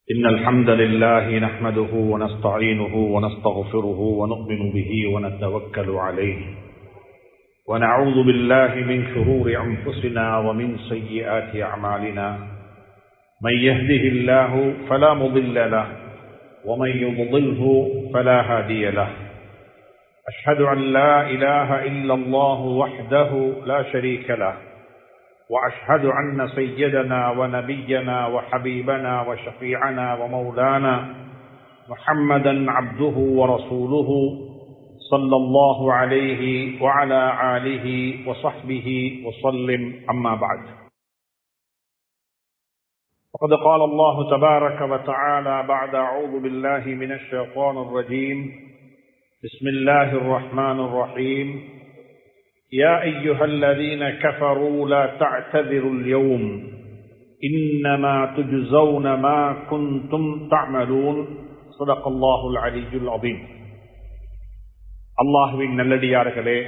إن الحمد لله نحمده ونستعينه ونستغفره ونؤمن به ونتوكل عليه ونعوذ بالله من شرور أنفسنا ومن سيئات أعمالنا من يهده الله فلا مضل له ومن يضلله فلا هادي له أشهد أن لا إله إلا الله وحده لا شريك له واشهد ان سيدنا ونبينا وحبيبنا وشفيعنا ومولانا محمدا عبده ورسوله صلى الله عليه وعلى اله وصحبه وسلم اما بعد وقد قال الله تبارك وتعالى بعد اعوذ بالله من الشيطان الرجيم بسم الله الرحمن الرحيم يا أيها الذين كفروا لا تعتذروا اليوم إنما تجزون ما كنتم تعملون صدق الله العلي العظيم அல்லாஹுவின் நல்லடியார்களே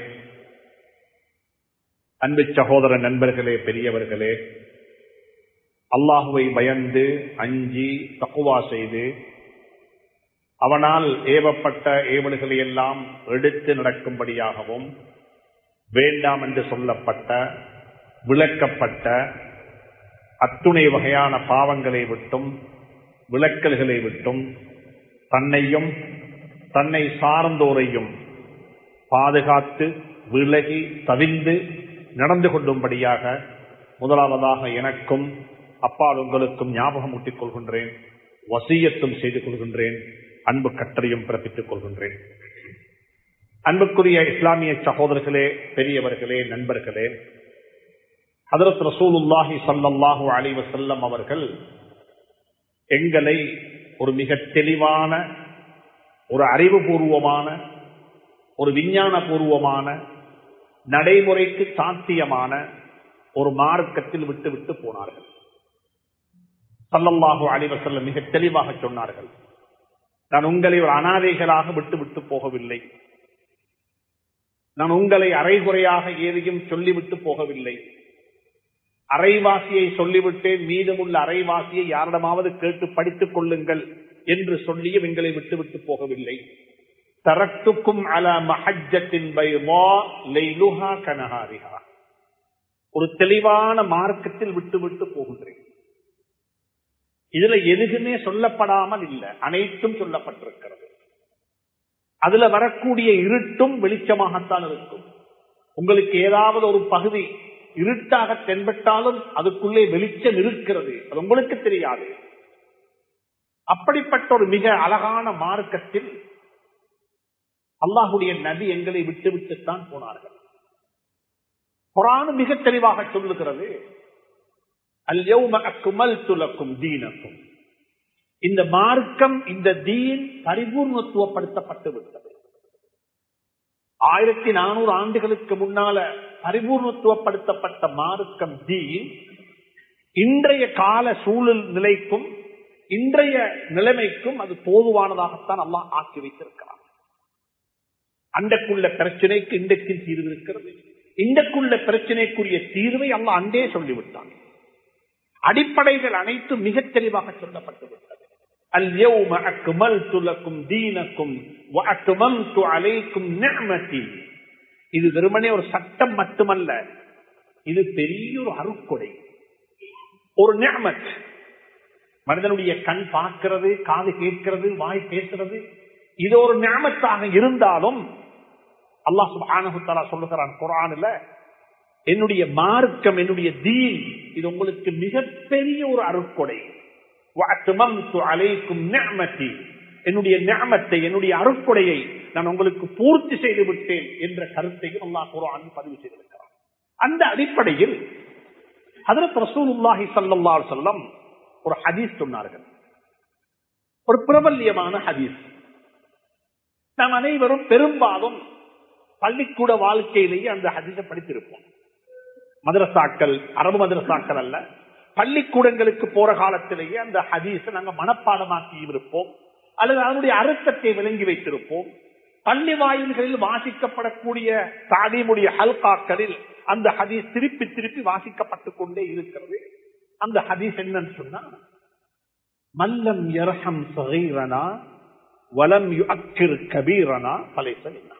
அன்பு சகோதர நண்பர்களே பெரியவர்களே அல்லாஹுவை பயந்து அஞ்சி தக்குவா செய்து அவனால் ஏவப்பட்ட ஏவல்களை எல்லாம் எடுத்து நடக்கும்படியாகவும் வேண்டாம் என்று சொல்லப்பட்ட விளக்கப்பட்ட அத்துணை வகையான பாவங்களை விட்டும் விளக்கல்களை விட்டும் தன்னையும் தன்னை சார்ந்தோரையும் பாதுகாத்து விலகி தவிந்து நடந்து கொள்ளும்படியாக முதலாவதாக எனக்கும் அப்பால் உங்களுக்கும் ஞாபகம் ஊட்டிக் கொள்கின்றேன் வசியத்தும் செய்து கொள்கின்றேன் அன்பு கட்டளையும் பிறப்பித்துக் கொள்கின்றேன் அன்புக்குரிய இஸ்லாமிய சகோதரர்களே பெரியவர்களே நண்பர்களே ஹதரத் ரசூலுல்லாஹி சல்லாஹூ அலி வசல்லம் அவர்கள் எங்களை ஒரு மிக தெளிவான ஒரு அறிவுபூர்வமான ஒரு விஞ்ஞான பூர்வமான நடைமுறைக்கு சாத்தியமான ஒரு மார்க்கத்தில் விட்டு விட்டு போனார்கள் சல்லல்லாஹு அலிவசல்லம் மிக தெளிவாக சொன்னார்கள் நான் உங்களை ஒரு அனாதைகளாக விட்டு விட்டு போகவில்லை நான் உங்களை அரைகுறையாக ஏதையும் சொல்லிவிட்டு போகவில்லை அரைவாசியை சொல்லிவிட்டேன் மீதமுள்ள அரைவாசியை யாரிடமாவது கேட்டு படித்துக் கொள்ளுங்கள் என்று சொல்லியும் எங்களை விட்டுவிட்டு போகவில்லை தரத்துக்கும் அல மஹஜத்தின் கனஹாரிகா ஒரு தெளிவான மார்க்கத்தில் விட்டுவிட்டு போகின்றேன் இதுல எதுவுமே சொல்லப்படாமல் இல்லை அனைத்தும் சொல்லப்பட்டிருக்கிறது அதுல வரக்கூடிய இருட்டும் வெளிச்சமாகத்தான் இருக்கும் உங்களுக்கு ஏதாவது ஒரு பகுதி இருட்டாக தென்பட்டாலும் அதுக்குள்ளே வெளிச்சம் இருக்கிறது அது உங்களுக்கு தெரியாது அப்படிப்பட்ட ஒரு மிக அழகான மார்க்கத்தில் அல்லாஹுடைய நபி எங்களை விட்டு விட்டுத்தான் போனார்கள் குரான் மிக தெளிவாக சொல்லுகிறது அல்யௌமல் துலக்கும் தீனக்கும் இந்த மார்க்கம் இந்த தீன் பரிபூர்ணத்துவப்படுத்தப்பட்டு விட்டது ஆயிரத்தி நானூறு ஆண்டுகளுக்கு முன்னால பரிபூர்ணத்துவப்படுத்தப்பட்ட மார்க்கம் தீன் இன்றைய கால சூழல் நிலைக்கும் இன்றைய நிலைமைக்கும் அது போதுவானதாகத்தான் அல்லாஹ் ஆக்கி வைத்திருக்கிறார் அண்டக்குள்ள பிரச்சனைக்கு இன்றைக்கு தீர்வு இருக்கிறது இன்றைக்குள்ள பிரச்சனைக்குரிய தீர்வை அல்லாஹ் அண்டே சொல்லிவிட்டான் அடிப்படைகள் அனைத்தும் மிக தெளிவாக சொல்லப்பட்டு விட்டது اليوم أكملت لكم دينكم وأتممت عليكم نعمتي இது வெறுமனே ஒரு சட்டம் மட்டுமல்ல இது பெரிய ஒரு அருக்கொடை ஒரு நியமத் மனிதனுடைய கண் பார்க்கிறது காது கேட்கிறது வாய் பேசுறது இது ஒரு நியமத்தாக இருந்தாலும் அல்லாஹ் சுபானகுத்தாலா சொல்லுகிறான் குரான்ல என்னுடைய மார்க்கம் என்னுடைய தீன் இது உங்களுக்கு மிகப்பெரிய ஒரு அருக்கொடை என்னுடைய ஞாமத்தை என்னுடைய அருட்கொடையை நான் உங்களுக்கு பூர்த்தி செய்து விட்டேன் என்ற கருத்தையும் அல்லா குரான் பதிவு செய்திருக்கிறார் அந்த அடிப்படையில் அதற்கு ரசூலுல்லாஹி சல்லா சொல்லம் ஒரு ஹதீஸ் சொன்னார்கள் ஒரு பிரபல்யமான ஹதீஸ் நாம் அனைவரும் பெரும்பாலும் பள்ளிக்கூட வாழ்க்கையிலேயே அந்த ஹதீஸை படித்திருப்போம் மதரசாக்கள் அரபு மதரசாக்கள் அல்ல பள்ளிக்கூடங்களுக்கு போற காலத்திலேயே அந்த ஹதீஸ நாங்க மனப்பாடமாக்கி இருப்போம் அல்லது அதனுடைய அர்த்தத்தை விளங்கி வைத்திருப்போம் பள்ளி வாயில்களில் வாசிக்கப்படக்கூடிய தாலிமுடைய ஹல்காக்களில் அந்த ஹதீஸ் திருப்பி திருப்பி வாசிக்கப்பட்டுக் கொண்டே இருக்கிறது அந்த ஹதீஸ் என்னன்னு சொன்னா மல்லம் யர்ஹம் சகீரனா வலம் யுஅக்கிர் கபீரனா பலைசலினா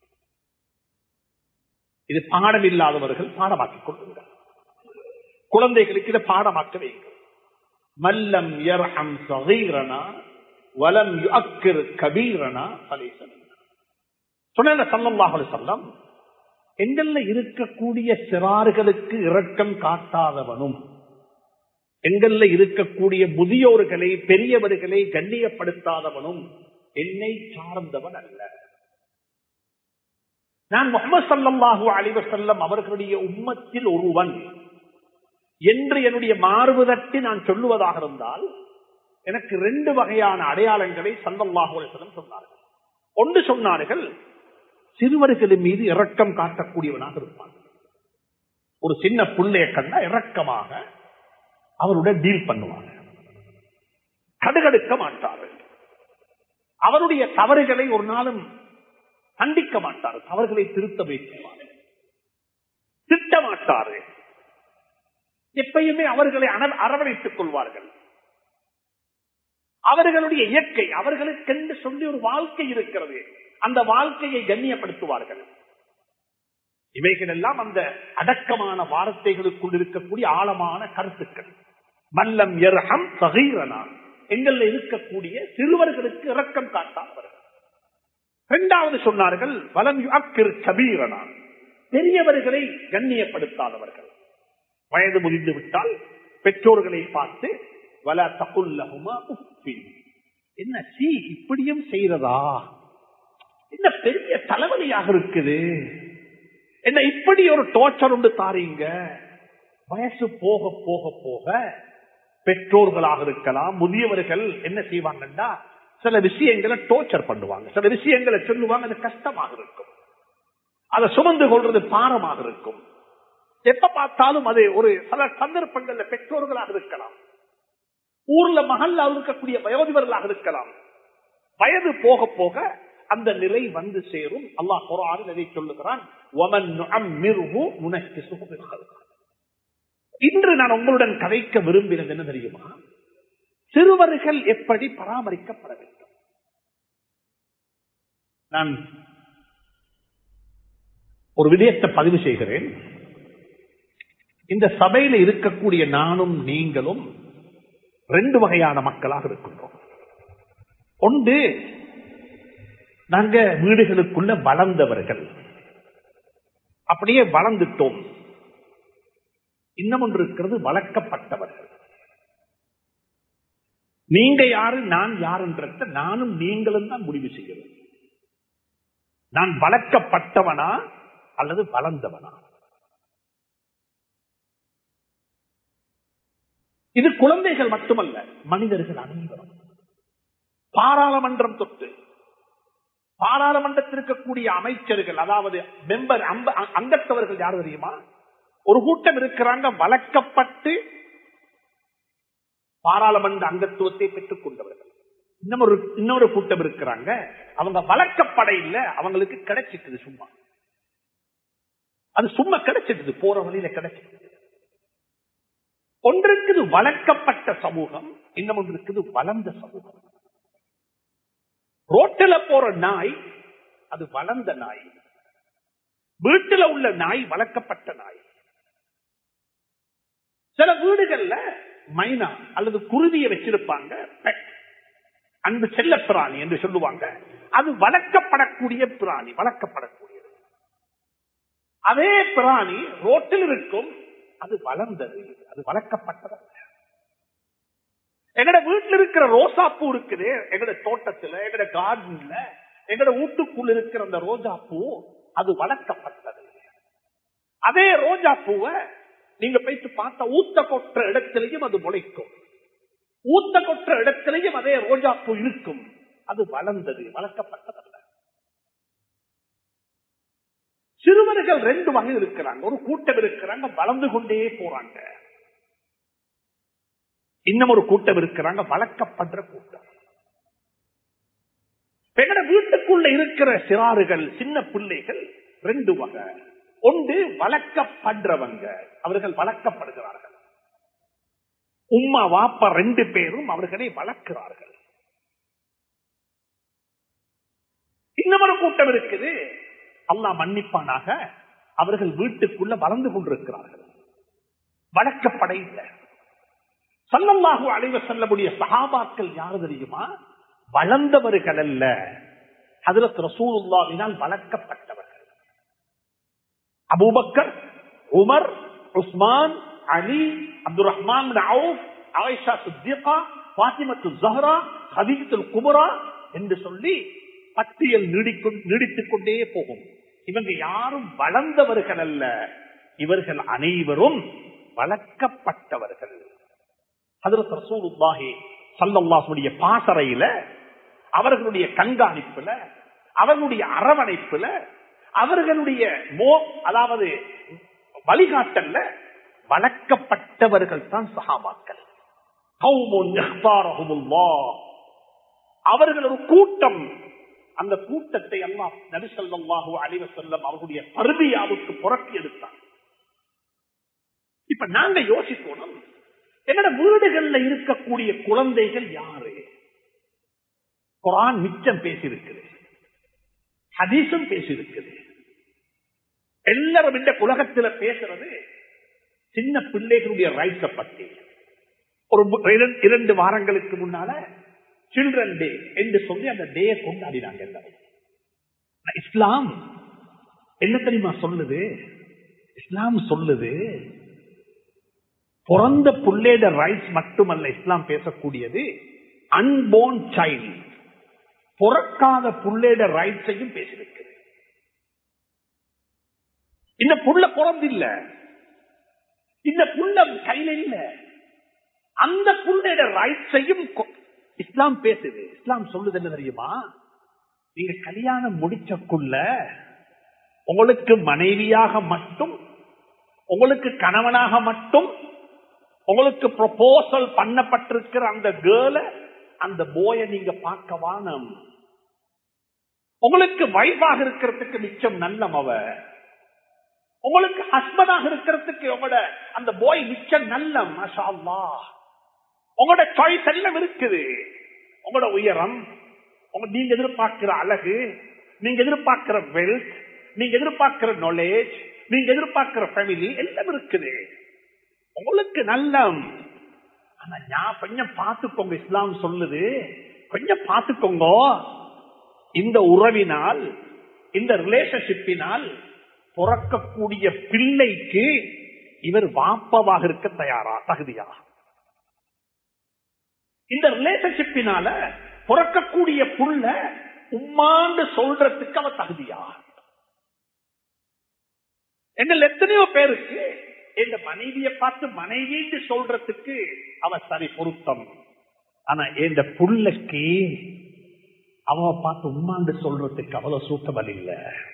இது பாடம் இல்லாதவர்கள் பாடமாக்கிக் கொள்ளுங்கள் குழந்தைகளுக்கு இதை பாடமாக்க வைங்கள் மல்லம் யர்ஹம் சகீரனா வலம் யுஅக்கிர் கபீரனா பலைசலினா சொன்ன சல்லல்லாஹு அலைஹி வஸல்லம் எங்கள்ல இருக்கக்கூடிய சிறார்களுக்கு இரக்கம் காட்டாதவனும் எங்கள்ல இருக்கக்கூடிய முதியோர்களை பெரியவர்களை கண்ணியப்படுத்தாதவனும் என்னை சார்ந்தவன் அல்ல நான் முகமது சல்லாஹூ அலிவசல்லம் அவர்களுடைய உம்மத்தில் ஒருவன் என்று என்னுடைய மார்புதட்டி நான் சொல்லுவதாக இருந்தால் எனக்கு ரெண்டு வகையான அடையாளங்களை சல்லல்லாஹு அலிவசல்லம் சொன்னார்கள் ஒன்று சொன்னார்கள் சிறுவர்களின் மீது இரக்கம் காட்டக்கூடியவனாக இருப்பான் ஒரு சின்ன பிள்ளைய கண்டா இரக்கமாக அவருடன் டீல் பண்ணுவாங்க கடுகடுக்க மாட்டார்கள் அவருடைய தவறுகளை ஒரு நாளும் கண்டிக்க மாட்டார் தவறுகளை திருத்த வைக்குவார் திட்ட மாட்டார்கள் எப்பயுமே அவர்களை அரவணைத்துக் கொள்வார்கள் அவர்களுடைய இயற்கை அவர்களுக்கென்று சொல்லி ஒரு வாழ்க்கை இருக்கிறது அந்த வாழ்க்கையை கண்ணியப்படுத்துவார்கள் இவைகள் எல்லாம் அந்த அடக்கமான வார்த்தைகளுக்குள் இருக்கக்கூடிய ஆழமான கருத்துக்கள் மல்லம் எர்ஹம் சகீரனா எங்கள்ல இருக்கக்கூடிய சிறுவர்களுக்கு இரக்கம் காட்டாதவர்கள் இரண்டாவது சொன்னார்கள் வலம் யுஅக்கிர் கபீரனா பெரியவர்களை கண்ணியப்படுத்தாதவர்கள் வயது முதிர்ந்து விட்டால் பெற்றோர்களை பார்த்து வல தகுல்லகுமா உப்பின் என்ன சி இப்படியும் செய்யறதா என்ன பெரிய தலைவலியாக இருக்குது என்ன இப்படி ஒரு டோர்ச்சர் உண்டு தாரீங்க வயசு போக போக போக பெற்றோர்களாக இருக்கலாம் முதியவர்கள் என்ன செய்வாங்கன்னா சில விஷயங்களை டோர்ச்சர் பண்ணுவாங்க சில விஷயங்களை சொல்லுவாங்க அது கஷ்டமாக இருக்கும் அதை சுமந்து கொள்றது பாரமாக இருக்கும் எப்ப பார்த்தாலும் அது ஒரு சில சந்தர்ப்பங்கள்ல பெற்றோர்களாக இருக்கலாம் ஊர்ல மகள்ல இருக்கக்கூடிய வயோதிபர்களாக இருக்கலாம் வயது போக போக அந்த நிலை வந்து சேரும் அல்லாஹ் குரானில் எதை சொல்லுகிறான் இன்று நான் உங்களுடன் கதைக்க விரும்பினது என்ன தெரியுமா சிறுவர்கள் எப்படி பராமரிக்கப்பட வேண்டும் நான் ஒரு விடயத்தை பதிவு செய்கிறேன் இந்த சபையில இருக்கக்கூடிய நானும் நீங்களும் ரெண்டு வகையான மக்களாக இருக்கின்றோம் ஒன்று நாங்க வீடுகளுக்குள்ள வளர்ந்தவர்கள் அப்படியே வளர்ந்துட்டோம் இன்னும் ஒன்று இருக்கிறது வளர்க்கப்பட்டவர்கள் நீங்க யாரு நான் யாருன்றத நானும் நீங்களும் தான் முடிவு செய்கிறோம் நான் வளர்க்கப்பட்டவனா அல்லது வளர்ந்தவனா இது குழந்தைகள் மட்டுமல்ல மனிதர்கள் அனைவரும் பாராளுமன்றம் தொட்டு பாராளுமன்றத்தில் இருக்கக்கூடிய அமைச்சர்கள் அதாவது மெம்பர் அங்கத்தவர்கள் யார் தெரியுமா ஒரு கூட்டம் இருக்கிறாங்க வளர்க்கப்பட்டு பாராளுமன்ற அங்கத்துவத்தை பெற்றுக் கொண்டவர்கள் இன்னொரு இன்னொரு கூட்டம் இருக்கிறாங்க அவங்க வளர்க்கப்பட இல்லை அவங்களுக்கு கிடைச்சிட்டுது சும்மா அது சும்மா கிடைச்சிட்டுது போற வழியில கிடைச்சிட்டு ஒன்று இருக்குது வளர்க்கப்பட்ட சமூகம் இன்னும் ஒன்று இருக்குது வளர்ந்த சமூகம் ரோட்டில் போற நாய் அது வளர்ந்த நாய் வீட்டில் உள்ள நாய் வளர்க்கப்பட்ட நாய் சில வீடுகள்ல மைனா அல்லது குருதியை வச்சிருப்பாங்க அன்பு செல்ல பிராணி என்று சொல்லுவாங்க அது வளர்க்கப்படக்கூடிய பிராணி வளர்க்கப்படக்கூடியது அதே பிராணி ரோட்டில் இருக்கும் அது வளர்ந்தது அது வளர்க்கப்பட்டதல்ல எங்கட வீட்டில் இருக்கிற ரோசா பூ இருக்குது எங்கட தோட்டத்துல எங்கட கார்டன்ல எங்கட வீட்டுக்குள்ள இருக்கிற அந்த ரோஜா பூ அது வளர்க்கப்பட்டது அதே ரோஜா பூவை நீங்க போயிட்டு பார்த்தா ஊத்த கொற்ற இடத்திலையும் அது முளைக்கும் ஊத்த கொற்ற இடத்திலையும் அதே ரோஜா பூ இருக்கும் அது வளர்ந்தது வளர்க்கப்பட்டதல்ல சிறுவர்கள் ரெண்டு வகை இருக்கிறாங்க ஒரு கூட்டம் இருக்கிறாங்க வளர்ந்து கொண்டே போறாங்க இன்னும் ஒரு கூட்டம் இருக்கிறாங்க வளர்க்கப்படுற கூட்டம் எங்கட வீட்டுக்குள்ள இருக்கிற சிறாறுகள் சின்ன பிள்ளைகள் ரெண்டு வகை ஒன்று வளர்க்கப்படுறவங்க அவர்கள் வளர்க்கப்படுகிறார்கள் உம்மா வாப்பா ரெண்டு பேரும் அவர்களை வளர்க்கிறார்கள் இன்னமொரு கூட்டம் இருக்குது அல்லாஹ் மன்னிப்பானாக அவர்கள் வீட்டுக்குள்ள வளர்ந்து கொண்டிருக்கிறார்கள் வளர்க்கப்பட இல்லை சல்லல்லாஹு அலைவ செல்லக்கூடிய சகாபாக்கள் யாரு தெரியுமா வளர்ந்தவர்கள் அல்ல ஹதரத் ரசூலுல்லாவினால் வளர்க்கப்பட்டவர்கள் Abu Bakr Umar Usman Ali Abdul Rahman Aisha Siddiqa Fatimatu Zahra Khadijatul Kubra என்று சொல்லி பட்டியல் நீடித்துக் கொண்டே போகும் இவங்க யாரும் வளர்ந்தவர்கள் அல்ல இவர்கள் அனைவரும் வளர்க்கப்பட்டவர்கள் ஹதரத் ரசூலுல்லாஹி சல்லல்லாஹுடைய பாசறையில அவர்களுடைய கண்காணிப்புல அவர்களுடைய அரவணைப்புல அவர்களுடைய மோ அதாவது வழிகாட்டல்ல வளர்க்கப்பட்டவர்கள் தான் சகாபாக்கள் அவர்கள் ஒரு கூட்டம் அந்த கூட்டத்தை எல்லாம் நபிசல்லாஹு அலிவ செல்லம் அவர்களுடைய பருதியாவுக்கு புரட்டி எடுத்தார் இப்ப நாங்க யோசிக்கணும் என்னோட வீடுகள்ல இருக்கக்கூடிய குழந்தைகள் யாரு குரான் மிச்சம் பேசியிருக்குது ஹதீசும் பேசியிருக்குது எல்லாரும் இந்த உலகத்துல பேசுறது சின்ன பிள்ளைகளுடைய ரைட்ஸ பத்தி ஒரு இரண்டு வாரங்களுக்கு முன்னால சில்ட்ரன் டே என்று சொல்லி அந்த டேயை கொண்டாடினாங்க எல்லாரும் இஸ்லாம் என்ன தெரியுமா சொல்லுது இஸ்லாம் சொல்லுது பிறந்த புள்ளேட ரைட்ஸ் மட்டுமல்ல இஸ்லாம் பேசக்கூடியது அன்போர்ன் சைல்டு பிறக்காத புள்ளேட ரைட்ஸையும் பேசியிருக்கிறது இந்த புள்ள பிறந்தில்ல இந்த புள்ள கையில இல்ல அந்த புள்ளையோட ரைட்ஸையும் இஸ்லாம் பேசுது இஸ்லாம் சொல்லுது என்ன தெரியுமா நீங்க கல்யாணம் முடிச்சக்குள்ள உங்களுக்கு மனைவியாக மட்டும் உங்களுக்கு கணவனாக மட்டும் உங்களுக்கு ப்ரொபோசல் பண்ணப்பட்டிருக்கிற அந்த கேர்ள அந்த போய நீங்க பார்க்க வானம் உங்களுக்கு வைஃபாக இருக்கிறதுக்கு மிச்சம் நல்லம் அவ உங்களுக்கு ஹஸ்பண்டாக இருக்கிறதுக்கு உங்களோட அந்த போய் மிச்சம் நல்லம் மஷா உங்களோட சாய்ஸ் எல்லாம் இருக்குது உங்களோட உயரம் நீங்க எதிர்பார்க்கிற அழகு நீங்க எதிர்பார்க்கிற வெல்த் நீங்க எதிர்பார்க்கிற நாலேஜ் நீங்க எதிர்பார்க்கிற ஃபேமிலி எல்லாம் இருக்குது உங்களுக்கு நல்லம் ஆனா நான் கொஞ்சம் பார்த்துக்கோங்க இஸ்லாம் சொல்லுது கொஞ்சம் பார்த்துக்கோங்க இந்த உறவினால் இந்த ரிலேஷன்ஷிப்பினால் பிறக்கக்கூடிய பிள்ளைக்கு இவர் வாப்பவாக இருக்க தயாரா தகுதியா இந்த ரிலேஷன்ஷிப்பினால பிறக்கக்கூடிய புள்ள உம்மாண்டு சொல்றதுக்கு அவ தகுதியா எங்கள் எத்தனையோ பேருக்கு இந்த மனைவியை பார்த்து மனைவின்னு சொல்றதுக்கு அவ சரி பொருத்தம் ஆனா இந்த புள்ளைக்கு அவ பார்த்து உம்மாண்டு சொல்றதுக்கு அவ்வளவு சூட்டபல் இல்ல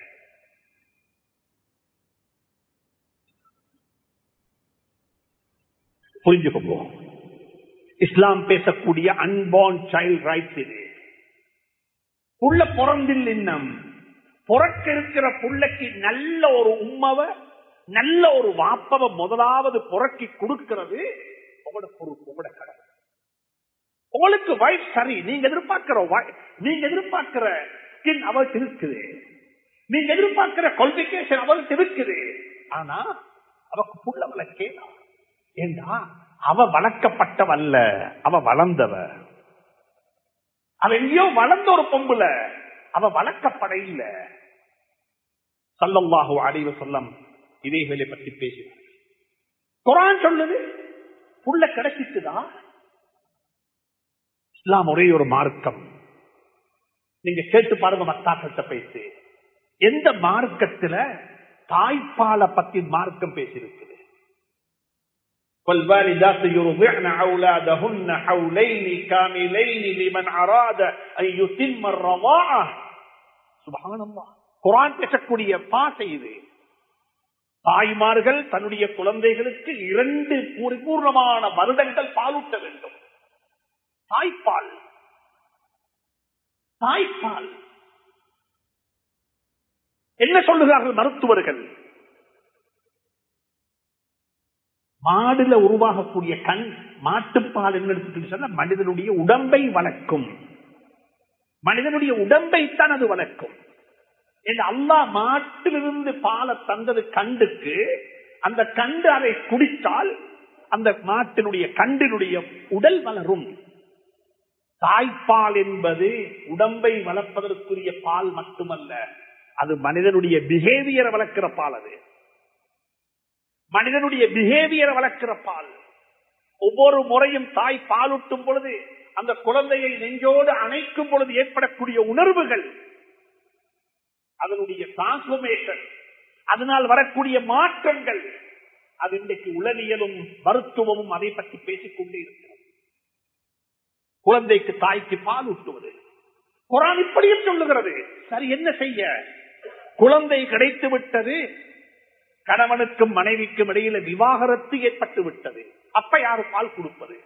புரிஞ்சுக்கோங்க இஸ்லாம் பேசக்கூடிய அன்பார்ன் சைல்ட் ரைட்ஸ் இது புள்ள பிறந்தில் இன்னம் புறக்க இருக்கிற புள்ளைக்கு நல்ல ஒரு உம்மவ நல்ல ஒரு வாப்பவ முதலாவது புறக்கி கொடுக்கிறது உங்களோட பொறுப்பு உங்களோட கடமை உங்களுக்கு வைஃப் சரி நீங்க எதிர்பார்க்கிற நீங்க எதிர்பார்க்கிற ஸ்கின் அவளுக்கு இருக்குது நீங்க எதிர்பார்க்கிற குவாலிபிகேஷன் அவளுக்கு இருக்குது ஆனா அவக்கு புள்ள வளர்க்கேனா ஏண்டா அவ வளர்க்கப்பட்டவல்ல அவ வளர்ந்தவ அவ எங்கேயோ வளர்ந்த ஒரு பொம்புல அவ வளர்க்கப்பட இல்ல சல்லல்லாஹு அடைவ சொல்லம் இதைகளை பற்றி பேசினார் குரான் சொல்லுது புள்ள கிடைச்சிட்டுதா இஸ்லாம் ஒரே ஒரு மார்க்கம் நீங்க கேட்டு பாருங்க மத்தாக்கிட்ட பேசி எந்த மார்க்கத்துல தாய்ப்பாலை பத்தி மார்க்கம் பேசியிருக்குது والوالدات يرضعن أولادهن حولين كاملين لمن أراد أن يتم الرضاعة سبحان الله குரான் பேசக்கூடிய பாசை இது தாய்மார்கள் தன்னுடைய குழந்தைகளுக்கு இரண்டு பரிபூர்ணமான வருடங்கள் பாலூட்ட வேண்டும் தாய்ப்பால் தாய்ப்பால் என்ன சொல்லுகிறார்கள் மருத்துவர்கள் மாடுல உருவாகக்கூடிய கண் மாட்டுப்பால் என்ன எடுத்துக்கிட்டு சொன்னா மனிதனுடைய உடம்பை வளர்க்கும் மனிதனுடைய உடம்பைத்தான் அது வளர்க்கும் இந்த அல்லா மாட்டிலிருந்து பாலை தந்தது கண்டுக்கு அந்த கண்டு அதை குடித்தால் அந்த மாட்டினுடைய கண்டினுடைய உடல் வளரும் தாய்ப்பால் என்பது உடம்பை வளர்ப்பதற்குரிய பால் மட்டுமல்ல அது மனிதனுடைய பிஹேவியரை வளர்க்கிற பால் அது மனிதனுடைய பிஹேவியரை வளர்க்கிற பால் ஒவ்வொரு முறையும் தாய் பாலூட்டும் பொழுது அந்த குழந்தையை நெஞ்சோடு அணைக்கும் பொழுது ஏற்படக்கூடிய உணர்வுகள் அதனுடைய டிரான்ஸ்பர்மேஷன் அதனால் வரக்கூடிய மாற்றங்கள் அது இன்றைக்கு உளவியலும் மருத்துவமும் அதை பற்றி பேசிக் கொண்டே இருக்கிறது குழந்தைக்கு தாய்க்கு பால் ஊட்டுவது குரான் இப்படியும் சொல்லுகிறது சரி என்ன செய்ய குழந்தை கிடைத்து விட்டது கணவனுக்கும் மனைவிக்கும் இடையில விவாகரத்து ஏற்பட்டு விட்டது அப்ப யாரு பால் கொடுப்பது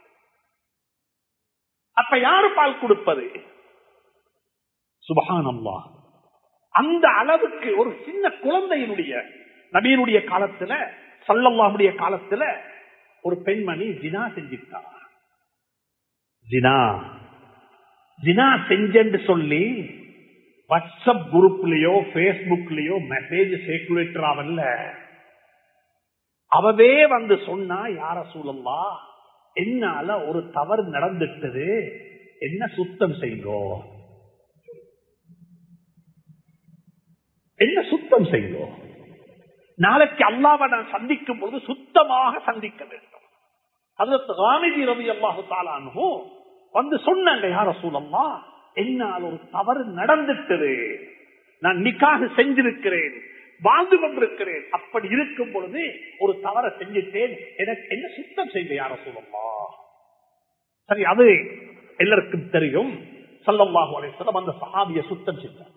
அப்ப யாரு பால் கொடுப்பது சுபகானம்மா அந்த அளவுக்கு ஒரு சின்ன குழந்தையினுடைய நபீனுடைய காலத்துல சல்லல்லாவுடைய காலத்துல ஒரு பெண்மணி ஜினா செஞ்சிட்டா ஜினா ஜினா செஞ்சென்று சொல்லி வாட்ஸ்அப் குரூப்லயோ பேஸ்புக்லயோ மெசேஜ் சர்க்குலேட்டர் ஆவல்ல அவவே வந்து சொன்னா யார சூழல்லா என்னால ஒரு தவறு நடந்துட்டது என்ன சுத்தம் செய்யுங்கோ என்ன சுத்தம் செய்யுங்கோ நாளைக்கு அல்லாவை நான் சந்திக்கும் பொழுது சுத்தமாக சந்திக்க வேண்டும் அதற்கு ராமிதி ரவி அல்லாஹு தாலானோ வந்து சொன்னாங்க யார சூழல்லா என்னால் ஒரு தவறு நடந்துட்டது நான் நிக்காக செஞ்சிருக்கிறேன் வாழ்ந்து கொண்டிருக்கிறேன் அப்படி இருக்கும் பொழுது ஒரு தவறை செஞ்சுட்டேன் எனக்கு என்ன சுத்தம் செய்த யார சொல்லம்மா சரி அது எல்லாருக்கும் தெரியும் சல்லல்லாஹு அலைஹிஸ்ஸலாம் அந்த சஹாபிய சுத்தம் செய்தார்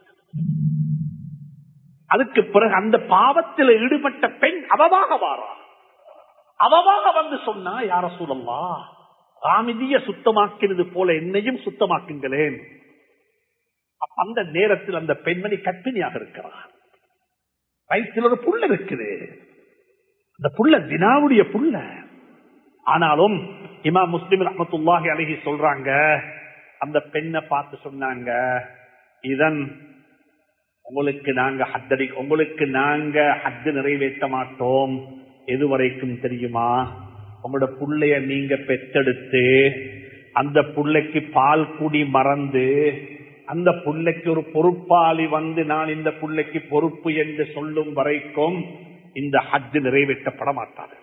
அதுக்கு பிறகு அந்த பாவத்தில் ஈடுபட்ட பெண் அவவாக வாரா அவவாக வந்து சொன்னா யார சூழல்லா ராமிதிய சுத்தமாக்கினது போல என்னையும் சுத்தமாக்குங்களேன் அந்த நேரத்தில் அந்த பெண்மணி கற்பிணியாக இருக்கிறார் வயிற்றில் ஒரு புள்ள இருக்குது அந்த புள்ள தினாவுடைய புள்ள ஆனாலும் இமா முஸ்லிம் ரஹமத்துல்லாஹி அழகி சொல்றாங்க அந்த பெண்ணை பார்த்து சொன்னாங்க இதன் உங்களுக்கு நாங்க ஹத்தடி உங்களுக்கு நாங்க ஹத்து நிறைவேற்ற மாட்டோம் எது வரைக்கும் தெரியுமா உங்களோட புள்ளைய நீங்க பெத்தெடுத்து அந்த புள்ளைக்கு பால் குடி மறந்து அந்த புள்ளைக்கு ஒரு பொறுப்பாளி வந்து நான் இந்த புள்ளைக்கு பொறுப்பு என்று சொல்லும் வரைக்கும் இந்த ஹஜ் நிறைவேற்றப்பட மாட்டாது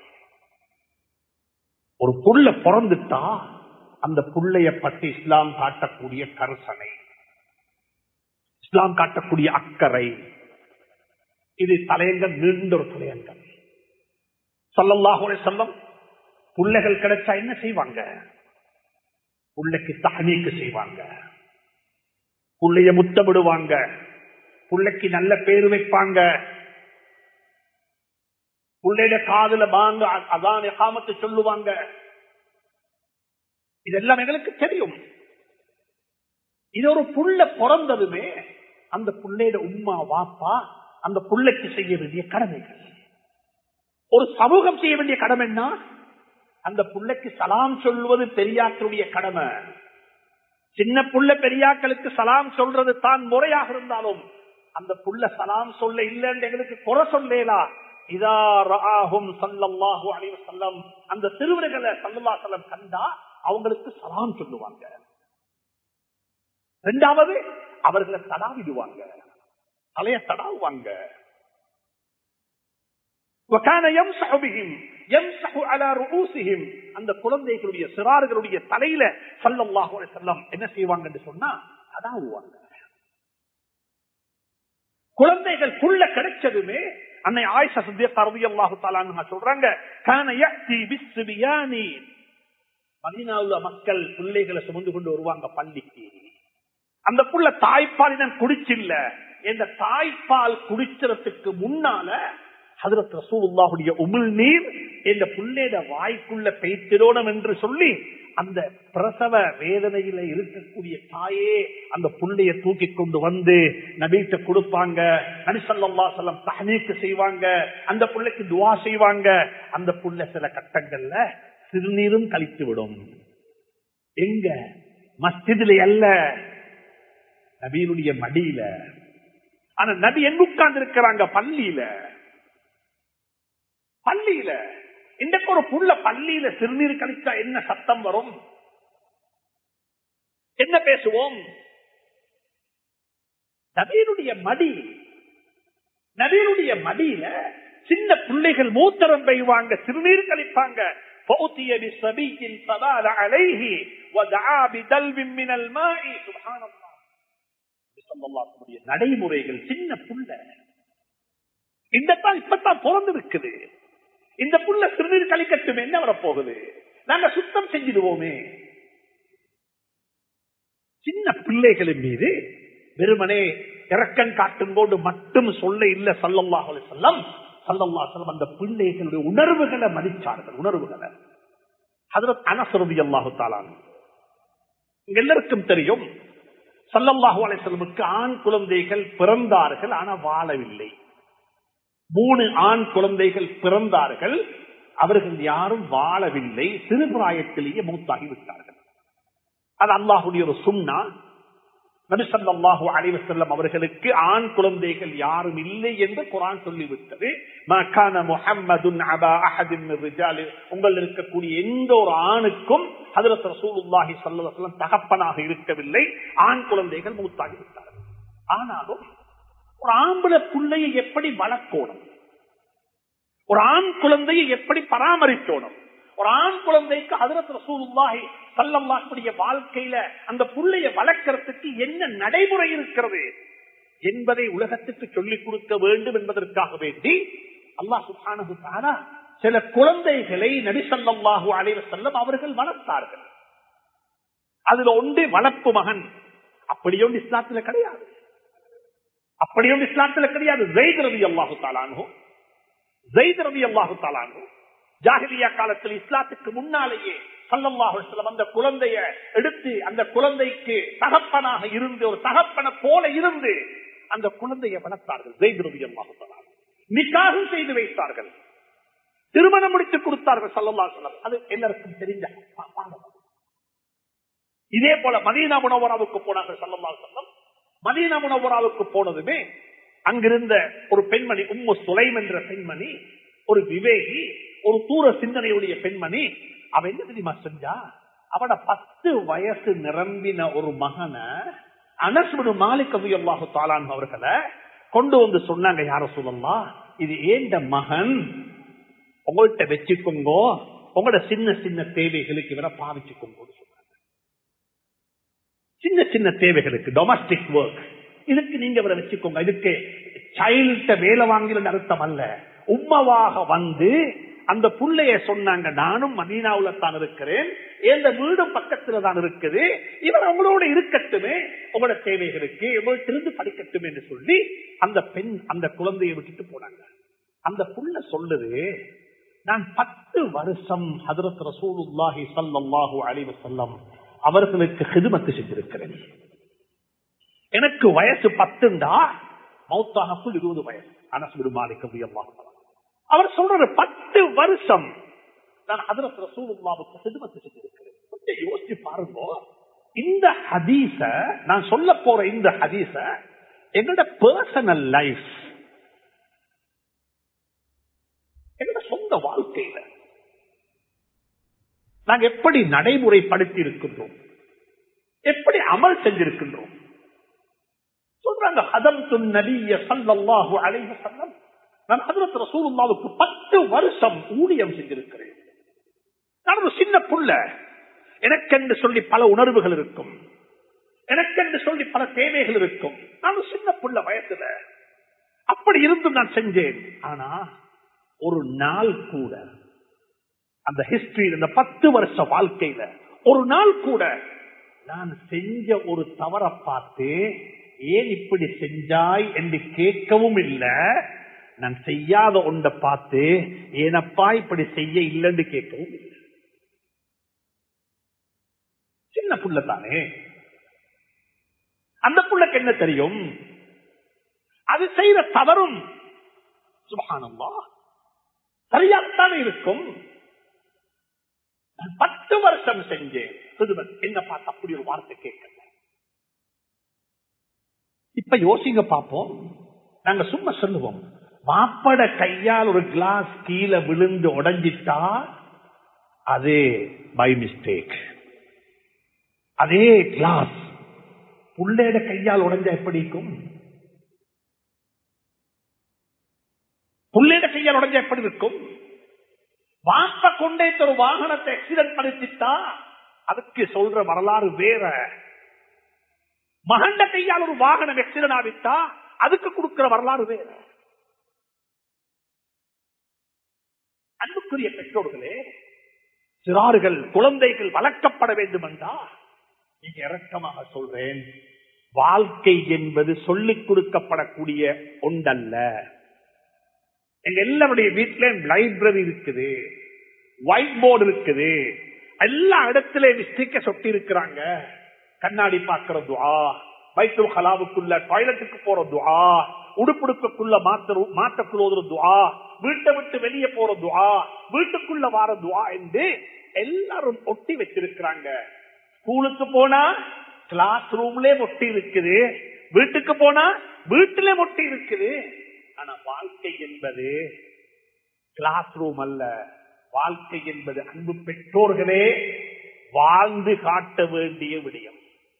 ஒரு புள்ள பிறந்துட்டா அந்த புள்ளைய பற்றி இஸ்லாம் காட்டக்கூடிய கருசனை இஸ்லாம் காட்டக்கூடிய அக்கறை இது தலையங்கள் நீண்ட ஒரு தலையங்கள் சொல்லல்லாஹுலே சொல்லம் புள்ளைகள் கிடைச்சா என்ன செய்வாங்க புள்ளைக்கு தகனீக்கு செய்வாங்க புள்ளைய முத்தமிடுவாங்க புள்ளைக்கு நல்ல பேரு வைப்பாங்க புள்ளைய காதுல வாங்க அதான் காமத்தை சொல்லுவாங்க இதெல்லாம் எங்களுக்கு தெரியும் இது ஒரு புள்ள பிறந்ததுமே அந்த புள்ளையோட உம்மா வாப்பா அந்த புள்ளைக்கு செய்ய வேண்டிய கடமைகள் ஒரு சமூகம் செய்ய வேண்டிய கடமை என்ன அந்த புள்ளைக்கு சலாம் சொல்வது பெரியாக்களுடைய கடமை சின்ன புள்ள பெரியாக்களுக்கு சலாம் சொல்றது தான் முறையாக இருந்தாலும் அந்த புள்ள சலாம் சொல்ல இல்லைன்னு எங்களுக்கு குறை சொல்லலா இதா ராகும் சல்லல்லாஹு அலைஹி வஸல்லம் அந்த சிறுவர்களை சல்லல்லா செல்லம் கண்டா அவங்களுக்கு சலாம் சொல்லுவாங்க ரெண்டாவது அவர்களை தடாவிடுவாங்க தலைய தடாவுவாங்க அந்த குழந்தைகளுடைய சிறார்களுடைய தலையில சல்லல்லாஹு செல்லம் என்ன செய்வாங்க சொன்னா தடாவுவாங்க குழந்தைகள் புள்ள கிடைச்சதுமே அன்னை ஆயிஷா சத்திய ரவி அல்லாஹு தாலான்னு சொல்றாங்க கான யக்தி பிஸ்பியானி மதீனாவுல மக்கள் பிள்ளைகளை சுமந்து கொண்டு வருவாங்க பள்ளிக்கு அந்த புள்ள தாய்ப்பாலினம் குடிச்சில்ல இந்த தாய்ப்பால் குடிச்சறதுக்கு முன்னால ஹதரத் ரசூலுல்லாஹுடைய உமிழ் நீர் இந்த புள்ளேட வாய்க்குள்ள பெய்த்திரோணும் என்று சொல்லி அந்த பிரசவ வேதனையில இருக்கக்கூடிய தாயே அந்த புள்ளைய தூக்கி கொண்டு வந்து நபீட்ட கொடுப்பாங்க நபிசல்லா செல்லம் தஹனீக்கு செய்வாங்க அந்த புள்ளைக்கு துவா செய்வாங்க அந்த புள்ள சில கட்டங்கள்ல சிறுநீரும் கழித்து விடும் எங்க மஸ்ஜிதில அல்ல நபியினுடைய மடியில ஆனா நபி எங்க உட்கார்ந்து இருக்கிறாங்க பள்ளியில பள்ளியில இன்றைக்கு ஒரு புள்ள பள்ளியில சிறுநீர் கழிச்சா என்ன சத்தம் வரும் என்ன பேசுவோம் நபீனுடைய மடி நபீனுடைய மடியில சின்ன பிள்ளைகள் மூத்தரம் பெய்வாங்க சிறுநீர் கழிப்பாங்க فأتي بصبي فبال عليه ودعا بدلو من الماء سبحان الله நடைமுறைகள் சின்ன புள்ள இந்த தான் இப்பதான் பிறந்து இருக்குது இந்த புள்ள சிறுநீர் கழிக்கட்டும் என்ன வரப்போகுது நாங்க சுத்தம் செஞ்சிடுவோமே சின்ன பிள்ளைகளின் மீது வெறுமனே இறக்கம் காட்டும் போது மட்டும் சொல்ல இல்ல சல்லல்லாஹ் செல்லம் சல்லல்லா செல்லம் அந்த பிள்ளைகளுடைய உணர்வுகளை மதிச்சார்கள் உணர்வுகளை ஹதரத் அனசரதி அல்லாஹு தாலான் எல்லாருக்கும் தெரியும் சல்லல்லாஹு அலைசல்லமுக்கு ஆண் குழந்தைகள் பிறந்தார்கள் ஆனா வாழவில்லை மூணு ஆண் குழந்தைகள் பிறந்தார்கள் அவர்கள் யாரும் வாழவில்லை சிறுபிராயத்திலேயே மூத்தாகிவிட்டார்கள் அது அல்லாஹுடைய ஒரு சுண்ணா நபிசல்லாஹு அலைவசல்லம் அவர்களுக்கு ஆண் குழந்தைகள் யாரும் இல்லை என்று குரான் சொல்லிவிட்டது உங்கள் இருக்கக்கூடிய எந்த ஒரு ஆணுக்கும் ஹதரத் ரசூலுல்லாஹி சல்லம் தகப்பனாக இருக்கவில்லை ஆண் குழந்தைகள் மூத்தாகிவிட்டார்கள் ஆனாலும் ஒரு ஆம்பளை பிள்ளையை எப்படி வளர்க்கணும் ஒரு ஆண் குழந்தையை எப்படி பராமரிக்கணும் ஒரு ஆண் குழந்தைக்கு ஹதரத் ரசூலுல்லாஹி சல்லல்லாஹுடைய வாழ்க்கையில அந்த புள்ளைய வளர்க்கறதுக்கு என்ன நடைமுறை இருக்கிறது என்பதை உலகத்துக்கு சொல்லிக் கொடுக்க வேண்டும் என்பதற்காக வேண்டி அல்லாஹ் சுப்ஹானஹு தஆலா சில குழந்தைகளை நபிசல்லாஹு அலைவ செல்லம் அவர்கள் வளர்த்தார்கள் அதுல ஒன்று வளர்ப்பு மகன் அப்படியும் இஸ்லாத்துல கிடையாது அப்படியும் இஸ்லாத்துல கிடையாது ஜெயித் ரவி அல்லாஹு தாலானோ ஜெயித் ரவி அல்லாஹு தாலானோ ஜாகிரியா காலத்தில் இஸ்லாத்துக்கு முன்னாலேயே சல்லல்லாஹு அந்த குழந்தைய எடுத்து அந்த குழந்தைக்கு தகப்பனாக இருந்து ஒரு தகப்பன போல இருந்து அந்த குழந்தையை வளர்த்தார்கள் ஜெயித் ரவி அல்லாஹு தாலானோ நிக்காகம் செய்து வைத்தார்கள் திருமணம் முடித்து கொடுத்தார்கள் சல்லல்லா சொல்லம் அது எல்லாருக்கும் தெரிஞ்ச பாடம் இதே போல மதீனா முனவராவுக்கு போனார்கள் சல்லல்லா சொல்லம் மதீனா முனவராவுக்கு போனதுமே அங்கிருந்த ஒரு பெண்மணி உம்மு சுலைம் என்ற பெண்மணி ஒரு விவேகி ஒரு தூர சிந்தனையுடைய பெண்மணி அவ என்ன தெரியுமா செஞ்சா அவட பத்து வயசு நிரம்பின ஒரு மகனை அனசுடு மாலிக் அல்லாஹு தாலான் அவர்களை கொண்டு வந்து சொன்னாங்க யார சொல்லலாம் இது ஏண்ட மகன் உங்கள்கிட்ட வச்சுக்கோங்க உங்களோட சின்ன சின்ன தேவைகளுக்கு இவரை பாவிச்சுக்கோங்க சொன்னாங்க சின்ன சின்ன தேவைகளுக்கு டொமஸ்டிக் ஒர்க் இதுக்கு நீங்க இவரை வச்சுக்கோங்க இதுக்கு சைல்ட வேலை வாங்கின அர்த்தம் அல்ல உம்மவாக வந்து அந்த புள்ளைய சொன்னாங்க நானும் மதீனாவுல தான் இருக்கிறேன் எந்த வீடும் பக்கத்துல தான் இருக்குது இவர் அவங்களோட இருக்கட்டுமே உங்களோட தேவைகளுக்கு இருந்து படிக்கட்டும் என்று சொல்லி அந்த பெண் அந்த குழந்தையை விட்டுட்டு போனாங்க அந்த புள்ள சொல்லுது நான் பத்து வருஷம் ஹதரத் ரசூலுல்லாஹி சல்லாஹூ அலைவ செல்லம் அவர்களுக்கு ஹிதுமத்து செஞ்சிருக்கிறேன் எனக்கு வயசு பத்துண்டா மௌத்தானக்குள் இருபது வயசு அனசு விடுமாலிக்க அவர் சொல்ற பத்து வருஷம் நான் ஹதரத் ரசூலுல்லாவுக்கு ஹிதுமத்து செஞ்சிருக்கிறேன் கொஞ்சம் யோசிச்சு பாருங்க இந்த ஹதீஸ நான் சொல்ல போற இந்த ஹதீஸ எங்களோட பர்சனல் லைஃப் எங்களோட சொந்த வாழ்க்கையில நாங்க எப்படி நடைமுறைப்படுத்தி இருக்கின்றோம் எப்படி அமல் செஞ்சிருக்கின்றோம் சொல்றாங்க ஹதம் துன் நபிய சல்லாஹு அலைஹ சல்லம் நான் ஹதரத் ரசூலுல்லாவுக்கு பத்து வருஷம் ஊழியம் செஞ்சிருக்கிறேன் நான் ஒரு சின்ன புள்ள எனக்கென்று சொல்லி பல உணர்வுகள் இருக்கும் எனக்கென்று சொல்லி பல தேவைகள் இருக்கும் நான் ஒரு சின்ன புள்ள வயசுல அப்படி இருந்தும் நான் செஞ்சேன் ஆனா ஒரு நாள் கூட அந்த ஹிஸ்டரி இந்த பத்து வருஷ வாழ்க்கையில ஒரு நாள் கூட நான் செஞ்ச ஒரு தவறை பார்த்து ஏன் இப்படி செஞ்சாய் என்று கேட்கவும் இல்லை நான் செய்யாத ஒன்றை பார்த்து ஏனப்பா இப்படி செய்ய இல்லைன்னு கேட்கவும் இல்லை புள்ள தானே அந்த புள்ளக்கு என்ன தெரியும் அது செய்த தவறும் சுபகானம்மா சரியாத்தான் இருக்கும் நான் பத்து வருஷம் செஞ்சேன் சிறுவன் என்ன பார்த்து அப்படி ஒரு வார்த்தை கேட்கல இப்ப யோசிங்க பார்ப்போம் நாங்க சும்மா சொல்லுவோம் மாப்பட கையால் ஒரு கிளாஸ் கீழே விழுந்து உடைஞ்சிட்டா அதே பை மிஸ்டேக் அதே கிளாஸ் புள்ளையோட கையால் உடைஞ்சா எப்படி இருக்கும் புள்ளையோட கையால் உடைஞ்சா எப்படி இருக்கும் வாப்ப கொண்டே ஒரு வாகனத்தை ஆக்சிடென்ட் பண்ணிட்டா அதுக்கு சொல்ற வரலாறு வேற மகண்ட கையால் ஒரு வாகனம் ஆக்சிடென்ட் ஆகிட்டா அதுக்கு கொடுக்கிற வரலாறு வேற அன்புக்குரிய பெற்றோர்களே சிறார்கள் குழந்தைகள் வளர்க்கப்பட வேண்டும் என்றா நீங்க இறக்கமாக சொல்றேன் வாழ்க்கை என்பது சொல்லிக் கொடுக்கப்படக்கூடிய ஒன்றல்ல எங்க எல்லாருடைய வீட்டிலும் லைப்ரரி இருக்குது ஒயிட் போர்டு இருக்குது எல்லா இடத்திலே ஸ்டிக்க சொட்டி இருக்கிறாங்க கண்ணாடி பார்க்கிற துவா வைத்தூர் கலாவுக்குள்ள டாய்லெட்டுக்கு போற துவா உடுப்புடுக்குள்ள மாத்த மாற்றக்குள்ள துவா வீட்டை விட்டு வெளியே போற துவா வீட்டுக்குள்ள வார துவா என்று எல்லாரும் ஒட்டி வச்சிருக்கிறாங்க ஸ்கூலுக்கு போனா கிளாஸ் ரூம்ல ஒட்டி இருக்குது வீட்டுக்கு போனா வீட்டிலே ஒட்டி இருக்குது ஆனா வாழ்க்கை என்பது கிளாஸ் ரூம் அல்ல வாழ்க்கை என்பது அன்பு பெற்றோர்களே வாழ்ந்து காட்ட வேண்டிய விடயம்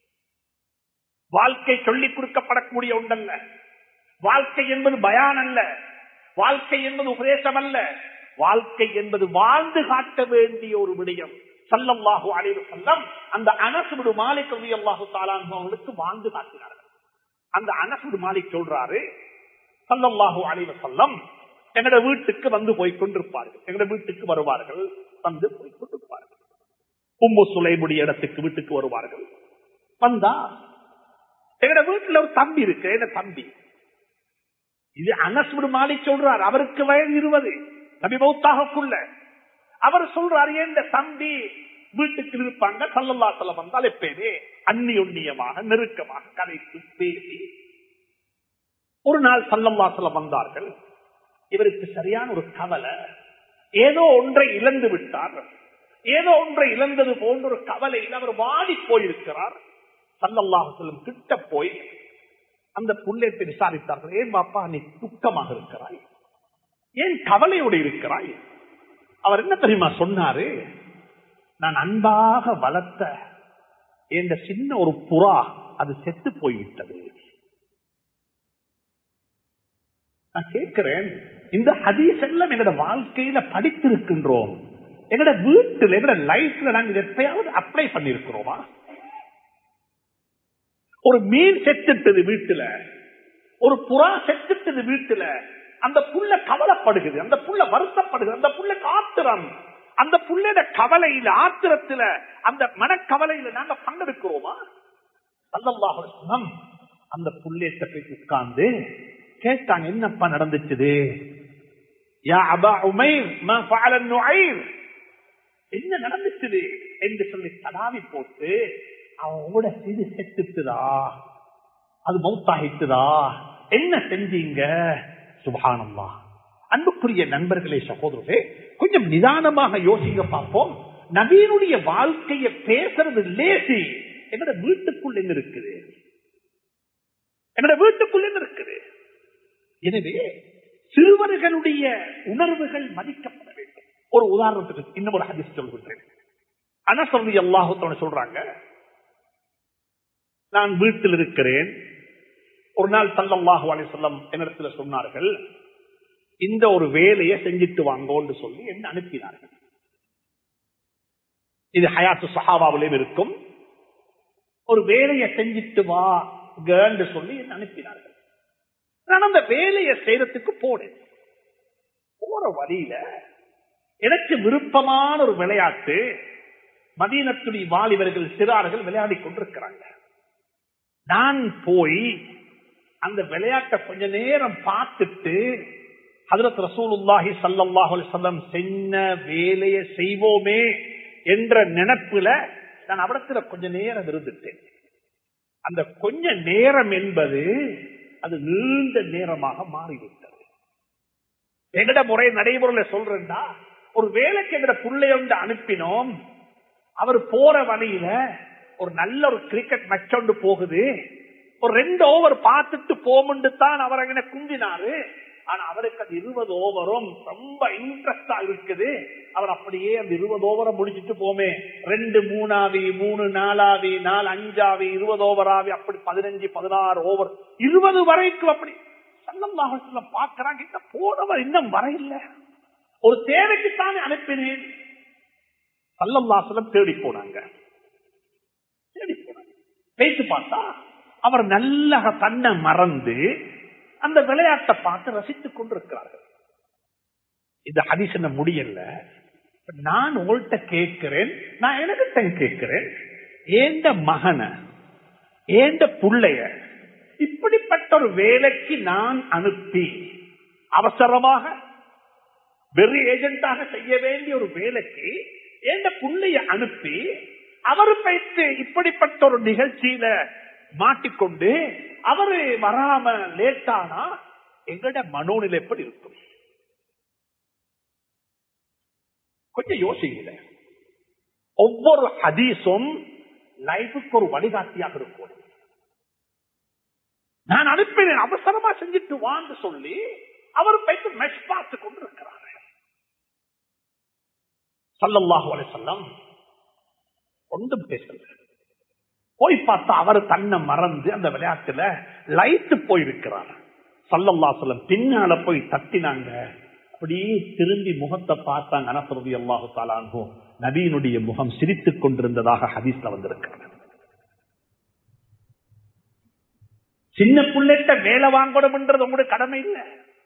வாழ்க்கை சொல்லிக் கொடுக்கப்படக்கூடிய ஒன்றல்ல வாழ்க்கை என்பது பயான் அல்ல வாழ்க்கை என்பது உபதேசம் அல்ல வாழ்க்கை என்பது வாழ்ந்து காட்ட வேண்டிய ஒரு விடயம் சல்லல்லாஹு அலைவு செல்லம் அந்த அனசுடு மாலிக் ரவி அல்லாஹு அவங்களுக்கு வாழ்ந்து காட்டினார்கள் அந்த அனசுடு மாலிக் சொல்றாரு சல்லல்லாஹு அலைவ செல்லம் எங்கட வீட்டுக்கு வந்து போய் கொண்டிருப்பார்கள் எங்கட வீட்டுக்கு வருவார்கள் வந்து போய் கொண்டிருப்பார்கள் உம்மு சுலைமுடைய இடத்துக்கு வீட்டுக்கு வருவார்கள் வந்தா எங்கட வீட்டுல ஒரு தம்பி இருக்கு என்ன தம்பி இது அனஸ்முடு மாலி சொல்றார் அவருக்கு வயது இருபது நபி பௌத்தாகக்குள்ள அவர் சொல்றாரு இந்த தம்பி வீட்டுக்கு இருப்பாங்க சல்லல்லா சொல்ல வந்தால் எப்பயுமே அந்நியுண்ணியமாக நெருக்கமாக கதைத்து பேசி ஒரு நாள் சல்லல்லா சொல்ல வந்தார்கள் இவருக்கு சரியான ஒரு கவலை ஏதோ ஒன்றை இழந்து விட்டார் ஏதோ ஒன்றை இழந்தது போன்ற ஒரு கவலையில் அவர் வாடி போயிருக்கிறார் சல்லல்லாஹலம் கிட்ட போய் அந்த புள்ளத்தை விசாரித்தார்கள் ஏன் பாப்பா நீ துக்கமாக இருக்கிறாய் ஏன் கவலையோடு இருக்கிறாய் அவர் என்ன தெரியுமா சொன்னாரு நான் அன்பாக வளர்த்த என்ற சின்ன ஒரு புறா அது செத்து போய்விட்டது நான் கேட்கிறேன் இந்த ஹதீஸ் எல்லாம் எங்களோட வாழ்க்கையில படித்திருக்கின்றோம் எங்களோட வீட்டில் எங்களோட லைஃப்ல நாங்க எப்பயாவது அப்ளை பண்ணிருக்கிறோமா ஒரு மீன் செத்துட்டது வீட்டுல ஒரு புறா செத்துட்டது வீட்டுல அந்த புள்ள கவலைப்படுகிறது அந்த புள்ள வருத்தப்படுகிறது அந்த புள்ள ஆத்திரம் அந்த புள்ளையோட கவலையில ஆத்திரத்துல அந்த மனக்கவலையில நாங்க பங்கெடுக்கிறோமா அல்லல்லாஹ் அந்த புள்ளேட்ட போய் உட்கார்ந்து கேட்டாங்க என்னப்பா நடந்துச்சுது யா அபா உமைர் மா ஃபஅல நுஐர் என்ன நடந்துச்சுது என்று சொல்லி தடாவி போட்டு அவங்களோட சிறு செத்துட்டுதா அது மௌத்தாகிட்டுதா என்ன செஞ்சீங்க சுபானம்மா அன்புக்குரிய நண்பர்களே சகோதரர்களே கொஞ்சம் நிதானமாக யோசிக்க பார்ப்போம் நவீனுடைய வாழ்க்கையை பேசுறது லேசி என்னோட வீட்டுக்குள்ள என்ன இருக்குது என்னோட வீட்டுக்குள்ள என்ன இருக்குது எனவே சிறுவர்களுடைய உணர்வுகள் மதிக்கப்பட வேண்டும் ஒரு உதாரணத்துக்கு இன்னும் ஒரு ஹதீஸ் சொல்கின்றேன் அனசல்லி அல்லாஹத்தோட சொல்றாங்க நான் வீட்டில் இருக்கிறேன் ஒரு நாள் சல்லல்லாஹு அலிசல்லம் என்னிடத்துல சொன்னார்கள் இந்த ஒரு வேலையை செஞ்சுட்டு வாங்கோன்னு சொல்லி என்ன அனுப்பினார்கள் இது ஹயாத்து சஹாவாவிலும் இருக்கும் ஒரு வேலையை செஞ்சுட்டு வா கேன்னு சொல்லி என்ன அனுப்பினார்கள் நான் அந்த வேலையை செய்யறதுக்கு போனேன் போற வழியில எனக்கு விருப்பமான ஒரு விளையாட்டு மதீனத்துடைய வாலிபர்கள் சிறார்கள் விளையாடி கொண்டிருக்கிறாங்க நான் போய் அந்த விளையாட்டை கொஞ்ச நேரம் பார்த்துட்டு ஹதரத் ரசூலுல்லாஹி சல்லாஹ் செல்லம் சென்ன வேலையை செய்வோமே என்ற நினைப்புல நான் அவடத்துல கொஞ்ச நேரம் இருந்துட்டேன் அந்த கொஞ்ச நேரம் என்பது அது நீண்ட நேரமாக மாறிவிட்டது எங்கட முறை நடைமுறையில சொல்றேன்டா ஒரு வேலைக்கு எங்கட புள்ளையொண்டு அனுப்பினோம் அவர் போற வழியில ஒரு நல்ல ஒரு கிரிக்கெட் மேட்ச் ஒன்று போகுது ஒரு ரெண்டு ஓவர் பார்த்துட்டு போமுண்டு தான் அவர் அங்கே குந்தினாரு ஆனா அவருக்கு அது இருபது ஓவரும் ரொம்ப இன்ட்ரெஸ்டா இருக்குது அவர் அப்படியே அந்த இருபது ஓவரை முடிச்சிட்டு போமே ரெண்டு மூணாவி மூணு நாலாவி நாலு அஞ்சாவி இருபது ஓவராவி அப்படி பதினஞ்சு பதினாறு ஓவர் இருபது வரைக்கும் அப்படி சல்லல்லாஹுல பாக்குறாங்க இந்த போனவர் இன்னும் வரையில்ல ஒரு தேவைக்குத்தானே அனுப்பினேன் சல்லல்லாசலம் தேடி போனாங்க தேடி போனாங்க பேசி பார்த்தா அவர் நல்ல தன்னை மறந்து அந்த விளையாட்டை பார்த்து ரசித்துக் கொண்டிருக்கிறார்கள் இது ஹரிசன முடியல நான் உங்கள்கிட்ட கேட்கிறேன் நான் எனக்கிட்ட கேட்கிறேன் ஏந்த மகனை ஏந்த புள்ளைய இப்படிப்பட்ட ஒரு வேலைக்கு நான் அனுப்பி அவசரமாக வெறி ஏஜென்டாக செய்ய வேண்டிய ஒரு வேலைக்கு ஏந்த புள்ளைய அனுப்பி அவர் பயிற்சி இப்படிப்பட்ட ஒரு நிகழ்ச்சியில மாட்டிக்கொண்டு அவரு வராம லேட்டானா எங்கட மனோநிலை எப்படி இருக்கும் கொஞ்சம் யோசிக்கல ஒவ்வொரு ஹதீஸும் லைஃபுக்கு ஒரு வழிகாட்டியாக இருக்கும் நான் அனுப்பினேன் அவசரமா செஞ்சுட்டு வான்னு சொல்லி அவர் போயிட்டு மெஷ் பார்த்து கொண்டு இருக்கிறார் சல்லல்லாஹு அலை சொல்லம் ஒன்றும் பேசல போய் பார்த்தா அவர் தன்னை மறந்து அந்த விளையாட்டுல லைட்டு போயிருக்கிறார் சல்லல்லா சொல்லம் பின்னால போய் தட்டினாங்க அப்படியே திரும்பி முகத்தை பார்த்தாங்க அனசரதி அல்லாஹு தாலான்கோ நபியினுடைய முகம் சிரித்துக் கொண்டிருந்ததாக ஹதீஸ்ல வந்திருக்கிறது சின்ன புள்ளைட்ட வேலை வாங்கணும்ன்றது உங்களுடைய கடமை இல்லை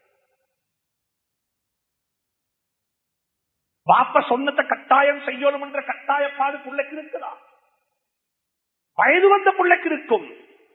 பாப்ப சொன்னத்தை கட்டாயம் செய்யணும் என்ற கட்டாயப்பாடு பிள்ளைக்கு இருக்குதா வயது வந்த பிள்ளைக்கு இருக்கும்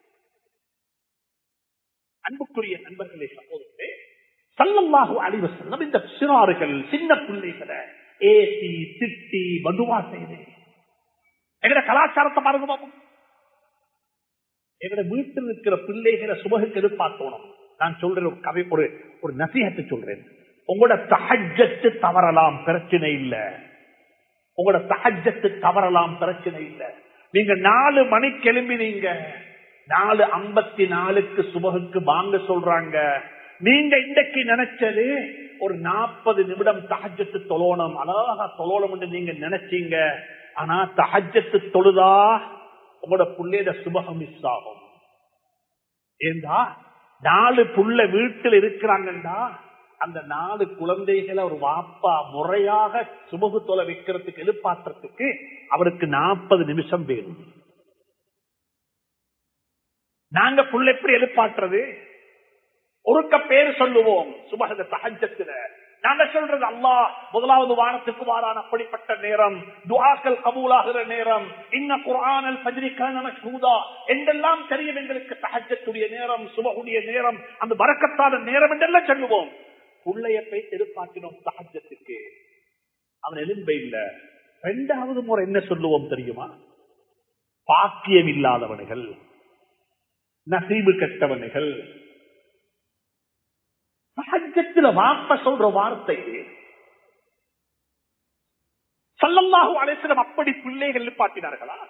அன்புக்குரிய நண்பர்களே சகோதரே சல்லல்லாஹு அழிவு செல்லம் இந்த சிறார்கள் சின்ன பிள்ளைகளை ஏசி திட்டி மதுவா செய்து எங்கட கலாச்சாரத்தை பாருங்க பாப்போம் எங்கட வீட்டில் இருக்கிற பிள்ளைகளை சுபகுக்கு எதிர்பார்த்தோணும் நான் சொல்றேன் ஒரு கதை ஒரு ஒரு நசீகத்தை சொல்றேன் உங்களோட தகஜத்து தவறலாம் பிரச்சனை இல்ல உங்களோட தகஜத்து தவறலாம் பிரச்சனை இல்ல நீங்க நாலு மணிக்கு எழும்பினீங்க நாலு ஐம்பத்தி நாலுக்கு சுபகுக்கு வாங்க சொல்றாங்க நீங்க இன்றைக்கு நினைச்சது ஒரு நாற்பது நிமிடம் தகஜத்து தொழணும் அழகா தொழணும் என்று நீங்க நினைச்சீங்க ஆனா தகஜத்து தொழுதா உங்களோட புள்ளையோட சுபகம் மிஸ் ஆகும் ஏண்டா நாலு புள்ள வீட்டில் இருக்கிறாங்கண்டா அந்த நாலு குழந்தைகளை ஒரு வாப்பா முறையாக சுமகு தொலை வைக்கிறதுக்கு எதிர்பார்க்கறதுக்கு அவருக்கு நாற்பது நிமிஷம் வேணும் நாங்க புள்ள எப்படி எதிர்பார்க்கிறது ஒருக்க பேர் சொல்லுவோம் சுபக சகஜத்துல நாங்க சொல்றது அல்லா முதலாவது வாரத்துக்கு வாரான அப்படிப்பட்ட நேரம் துவாக்கள் கபூலாகிற நேரம் இன்ன குரானல் பஜ்ரிக்கான சூதா என்றெல்லாம் தெரியும் எங்களுக்கு சகஜத்துடைய நேரம் சுபகுடைய நேரம் அந்த வரக்கத்தான நேரம் என்றெல்லாம் சொல்லுவோம் புள்ளைய போய் எதிர்பார்க்கிறோம் சகஜத்துக்கு அவன் எலும்பை இல்ல இரண்டாவது முறை என்ன சொல்லுவோம் தெரியுமா பாக்கியம் இல்லாதவனுகள் நசீபு கெட்டவனுகள் சகஜத்துல வாப்ப சொல்ற வார்த்தை சல்லல்லாஹு அலேசனம் அப்படி பிள்ளைகள் பாட்டினார்களா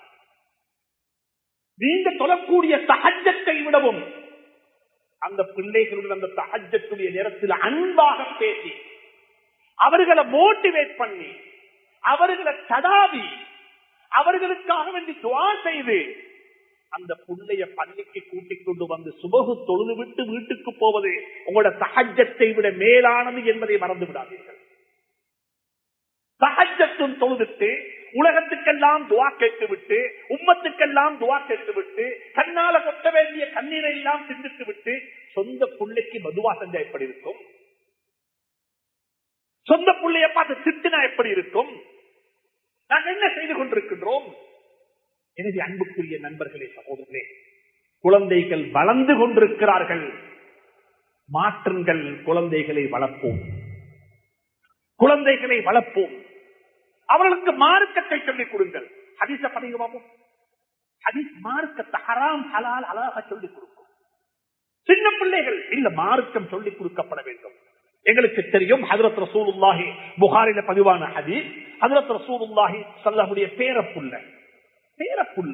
நீங்க சொல்லக்கூடிய சகஜத்தை விடவும் அந்த பிள்ளைகளுடன் அந்த சகஜத்துடைய நேரத்தில் அன்பாக பேசி அவர்களை மோட்டிவேட் பண்ணி அவர்களை தடாவி அவர்களுக்காக வேண்டி துவா செய்து அந்த புள்ளைய பள்ளிக்கு கூட்டிக் கொண்டு வந்து சுபகு தொழுது விட்டு வீட்டுக்கு போவது உங்களோட சகஜத்தை விட மேலானது என்பதை மறந்து விடாதீர்கள் சகஜத்தும் தொழுதுட்டு உலகத்துக்கெல்லாம் துவா கேட்டு விட்டு உம்மத்துக்கெல்லாம் துவா கேட்டு விட்டு கண்ணால கொட்ட வேண்டிய கண்ணீரை எல்லாம் சிந்தித்து விட்டு சொந்த புள்ளைக்கு மதுவா செஞ்சா எப்படி இருக்கும் சொந்த புள்ளைய பார்த்து திட்டினா எப்படி இருக்கும் நாங்கள் என்ன செய்து கொண்டிருக்கின்றோம் எனவே அன்புக்குரிய நண்பர்களே சகோதரர்களே குழந்தைகள் வளர்ந்து கொண்டிருக்கிறார்கள் மாற்றுங்கள் குழந்தைகளை வளர்ப்போம் குழந்தைகளை வளர்ப்போம் அவர்களுக்கு மார்க்கத்தை சொல்லிக் கொடுங்கள் ஹதீஸ படிங்க பார்ப்போம் ஹதீஸ் மார்க்கத்தை ஹராம் ஹலால் அழகாக சொல்லிக் கொடுக்கும் சின்ன பிள்ளைகள் இல்ல மார்க்கம் சொல்லிக் கொடுக்கப்பட வேண்டும் எங்களுக்கு தெரியும் ஹதரத் ரசூலுல்லாஹி புகாரில பதிவான ஹதீஸ் ஹதரத் ரசூலுல்லாஹி சல்லமுடைய பேரப்புள்ள பேரப்புள்ள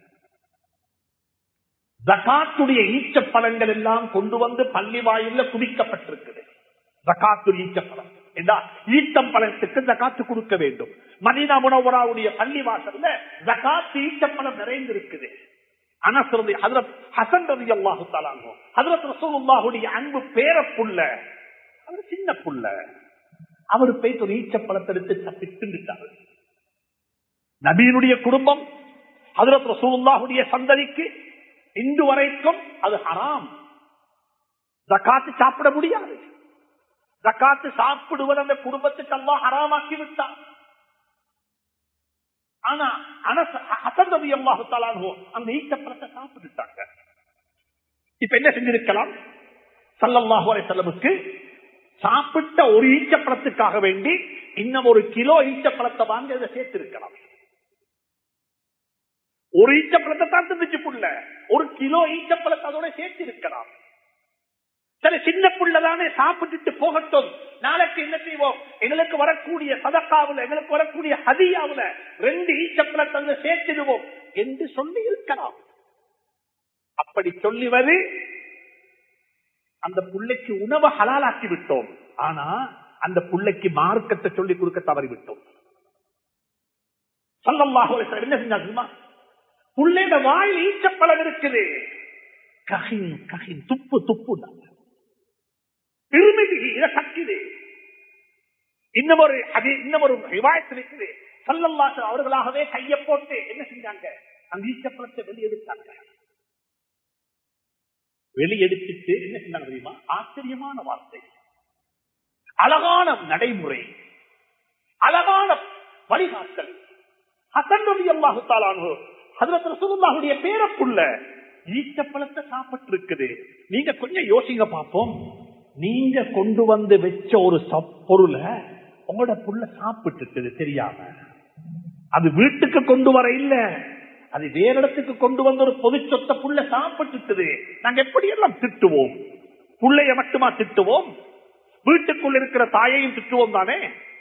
ஜகாத்துடைய ஈச்ச பழங்கள் எல்லாம் கொண்டு வந்து பள்ளி வாயில குவிக்கப்பட்டிருக்குது ஜகாத்து ஈச்சப்பழம் என்றா ஈட்டம் பழத்துக்கு ஜகாத்து கொடுக்க வேண்டும் மதீனா முனவராவுடைய பள்ளி வாசல்ல ஜகாத்து ஈச்சப்பழம் நிறைந்திருக்குது அனசரதி ஹதரத் ஹசன் ரதி அல்லாஹு தாலாங்கோ ஹதரத் ரசூலுல்லாஹுடைய அன்பு பேரப்புள்ள அவர் சின்ன புள்ள அவர் போய் ஒரு ஈச்சப்பழத்தை எடுத்து தப்பி திண்டுட்டார் நபீனுடைய குடும்பம் ஹதரத் ரசூலுல்லாஹுடைய சந்ததிக்கு இன்று வரைக்கும் அது ஹராம் ஜக்காத்து சாப்பிட முடியாது ஜக்காத்து சாப்பிடுவது அந்த குடும்பத்துக்கு எல்லாம் ஹராமாக்கி விட்டான் ஆனா அசந்ததி அல்லாஹாலோ அந்த ஈச்சப்பழத்தை சாப்பிட்டுட்டாங்க இப்ப என்ன செஞ்சிருக்கலாம் சல்லல்லாஹு அலை செல்லமுக்கு சாப்பிட்ட ஒரு ஈச்சப்பழத்துக்காக வேண்டி இன்னும் ஒரு கிலோ ஈச்சப்பழத்தை வாங்கி அதை சேர்த்திருக்கலாம் ஒரு ஈச்சப்பழத்தை தான் தின்னுச்சு புள்ள ஒரு கிலோ ஈச்சப்பழத்தை அதோட சேர்த்து இருக்கலாம் சரி சின்ன புள்ளதானே சாப்பிட்டுட்டு போகட்டும் நாளைக்கு என்ன செய்வோம் எங்களுக்கு வரக்கூடிய சதக்காவுல எங்களுக்கு வரக்கூடிய ஹதியாவுல ரெண்டு ஈச்சப்பழத்தை சேர்த்திடுவோம் என்று சொல்லி இருக்கலாம் அப்படி சொல்லி வரு அந்த புள்ளைக்கு உணவை ஹலாலாக்கி விட்டோம் ஆனா அந்த புள்ளைக்கு மார்க்கத்தை சொல்லி கொடுக்க தவறிவிட்டோம் சொல்லமாக என்ன செஞ்சாங்க புள்ளையோட வாயில் ஈச்சப்பழம் இருக்குது ககின் ககின் துப்பு துப்பு திருமிதி இதை கக்குது இன்னும் ஒரு அது இன்னும் ஒரு விவாயத்தில் இருக்குது சல்லல்லாசு அவர்களாகவே கைய போட்டு என்ன செஞ்சாங்க அந்த ஈச்சப்பழத்தை வெளியெடுத்தாங்க வெளியெடுத்துட்டு என்ன செஞ்சாங்க தெரியுமா ஆச்சரியமான வார்த்தை அழகான நடைமுறை அழகான வழிகாட்டல் ஹசன் ரவி அல்லாஹு தாலானோ ஹசரத் ரசூலுல்லாஹுடைய பேரப்புள்ள ஈச்சப்பழத்தை சாப்பிட்டு இருக்குது நீங்க கொஞ்சம் யோசிங்க பார்ப்போம் நீங்க கொண்டு வந்து வச்ச ஒரு பொருளை உங்களோட புள்ள சாப்பிட்டு தெரியாம அது வீட்டுக்கு கொண்டு வர இல்ல அது வேற இடத்துக்கு கொண்டு வந்த ஒரு பொது சொத்த புள்ள சாப்பிட்டுட்டது நாங்க எப்படி எல்லாம் திட்டுவோம் புள்ளைய மட்டுமா திட்டுவோம் வீட்டுக்குள் இருக்கிற தாயையும் திட்டுவோம் தானே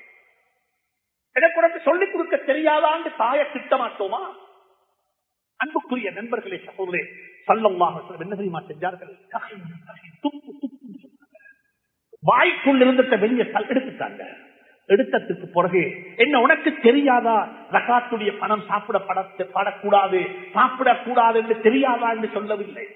எனக்கு உனக்கு சொல்லிக் கொடுக்க தெரியாதான்னு தாயை திட்ட மாட்டோமா அன்புக்குரிய நண்பர்களே சகோதரே சல்லமாக என்ன தெரியுமா செஞ்சார்கள் துப்பு துப்பு வாய்க்குள் இருந்த வெளியே எடுத்துட்டாங்க எடுத்ததுக்கு பிறகு என்ன உனக்கு தெரியாதா ரகாத்துடைய பணம் சாப்பிடப்பட படக்கூடாது சாப்பிடக்கூடாது என்று தெரியாதா என்று சொல்லவில்லை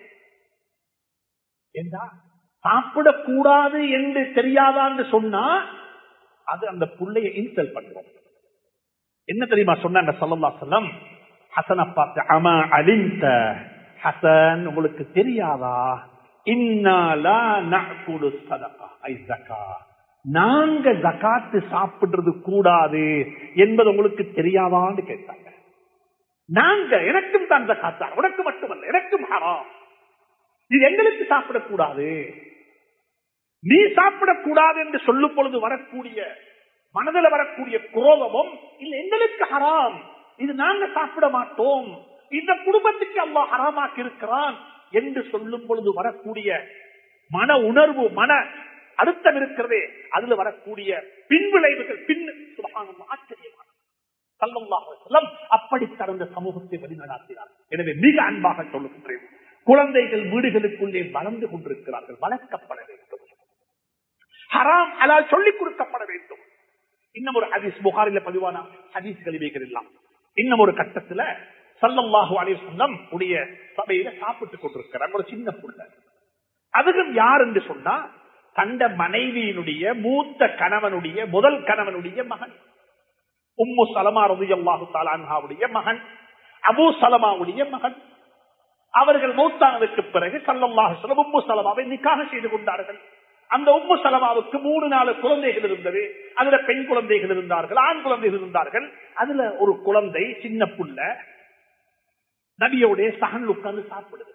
என்றா சாப்பிடக்கூடாது என்று தெரியாதா என்று சொன்னா அது அந்த புள்ளைய இன்சல் பண்ணுவோம் என்ன தெரியுமா சொன்னாங்க சொல்லல்லா சொல்லம் ஹசனை பார்த்து அமா அலிந்த ஹசன் உங்களுக்கு தெரியாதா இன்னாலா நகுடு சதகா ஐ ஜக்கா நாங்க ஜக்காத்து சாப்பிடுறது கூடாது என்பது உங்களுக்கு தெரியாதான்னு கேட்டாங்க நாங்க எனக்கும் தான் ஜக்காத்தா உனக்கு மட்டுமல்ல எனக்கும் ஹராம் இது எங்களுக்கு சாப்பிடக்கூடாது நீ சாப்பிடக்கூடாது என்று சொல்லும் பொழுது வரக்கூடிய மனதில் வரக்கூடிய குரோதமும் இல்ல எங்களுக்கு ஹராம் இது நாங்க சாப்பிட மாட்டோம் இந்த குடும்பத்துக்கு அல்லா ஹராமாக்கி இருக்கிறான் என்று சொல்லும் பொழுது வரக்கூடிய மன உணர்வு மன அழுத்தம் இருக்கிறதே அதுல வரக்கூடிய பின்விளைவுகள் பின் ஆச்சரியமான அப்படி தகுந்த சமூகத்தை வழிநடாத்தினார் எனவே மிக அன்பாக சொல்லுகின்றேன் குழந்தைகள் வீடுகளுக்குள்ளே வளர்ந்து கொண்டிருக்கிறார்கள் வளர்க்கப்பட வேண்டும் ஹராம் அலால் சொல்லிக் கொடுக்கப்பட வேண்டும் இன்னும் ஒரு ஹதீஸ் புகாரில பதிவான ஹதீஸ் கழிவுகள் எல்லாம் இன்னும் ஒரு கட்டத்துல சல்லல்லாஹு அலிசல்லம் உடைய சபையில சாப்பிட்டுக் கொண்டிருக்கிறாங்க ஒரு சின்ன புள்ள அதுவும் யார் என்று சொன்னா கண்ட மனைவியினுடைய மூத்த கணவனுடைய முதல் கணவனுடைய மகன் உம்மு சலமா ரதியல்லாஹு தாலான்ஹாவுடைய மகன் அபு சலமாவுடைய மகன் அவர்கள் மூத்தானதுக்கு பிறகு சல்லல்லாஹு சொல்லம் உம்மு சலமாவை நிக்காக செய்து கொண்டார்கள் அந்த உம்மு சலமாவுக்கு மூணு நாலு குழந்தைகள் இருந்தது அதுல பெண் குழந்தைகள் இருந்தார்கள் ஆண் குழந்தைகள் இருந்தார்கள் அதுல ஒரு குழந்தை சின்ன புள்ள நபியோடைய சகன் உட்கார்ந்து சாப்பிடுது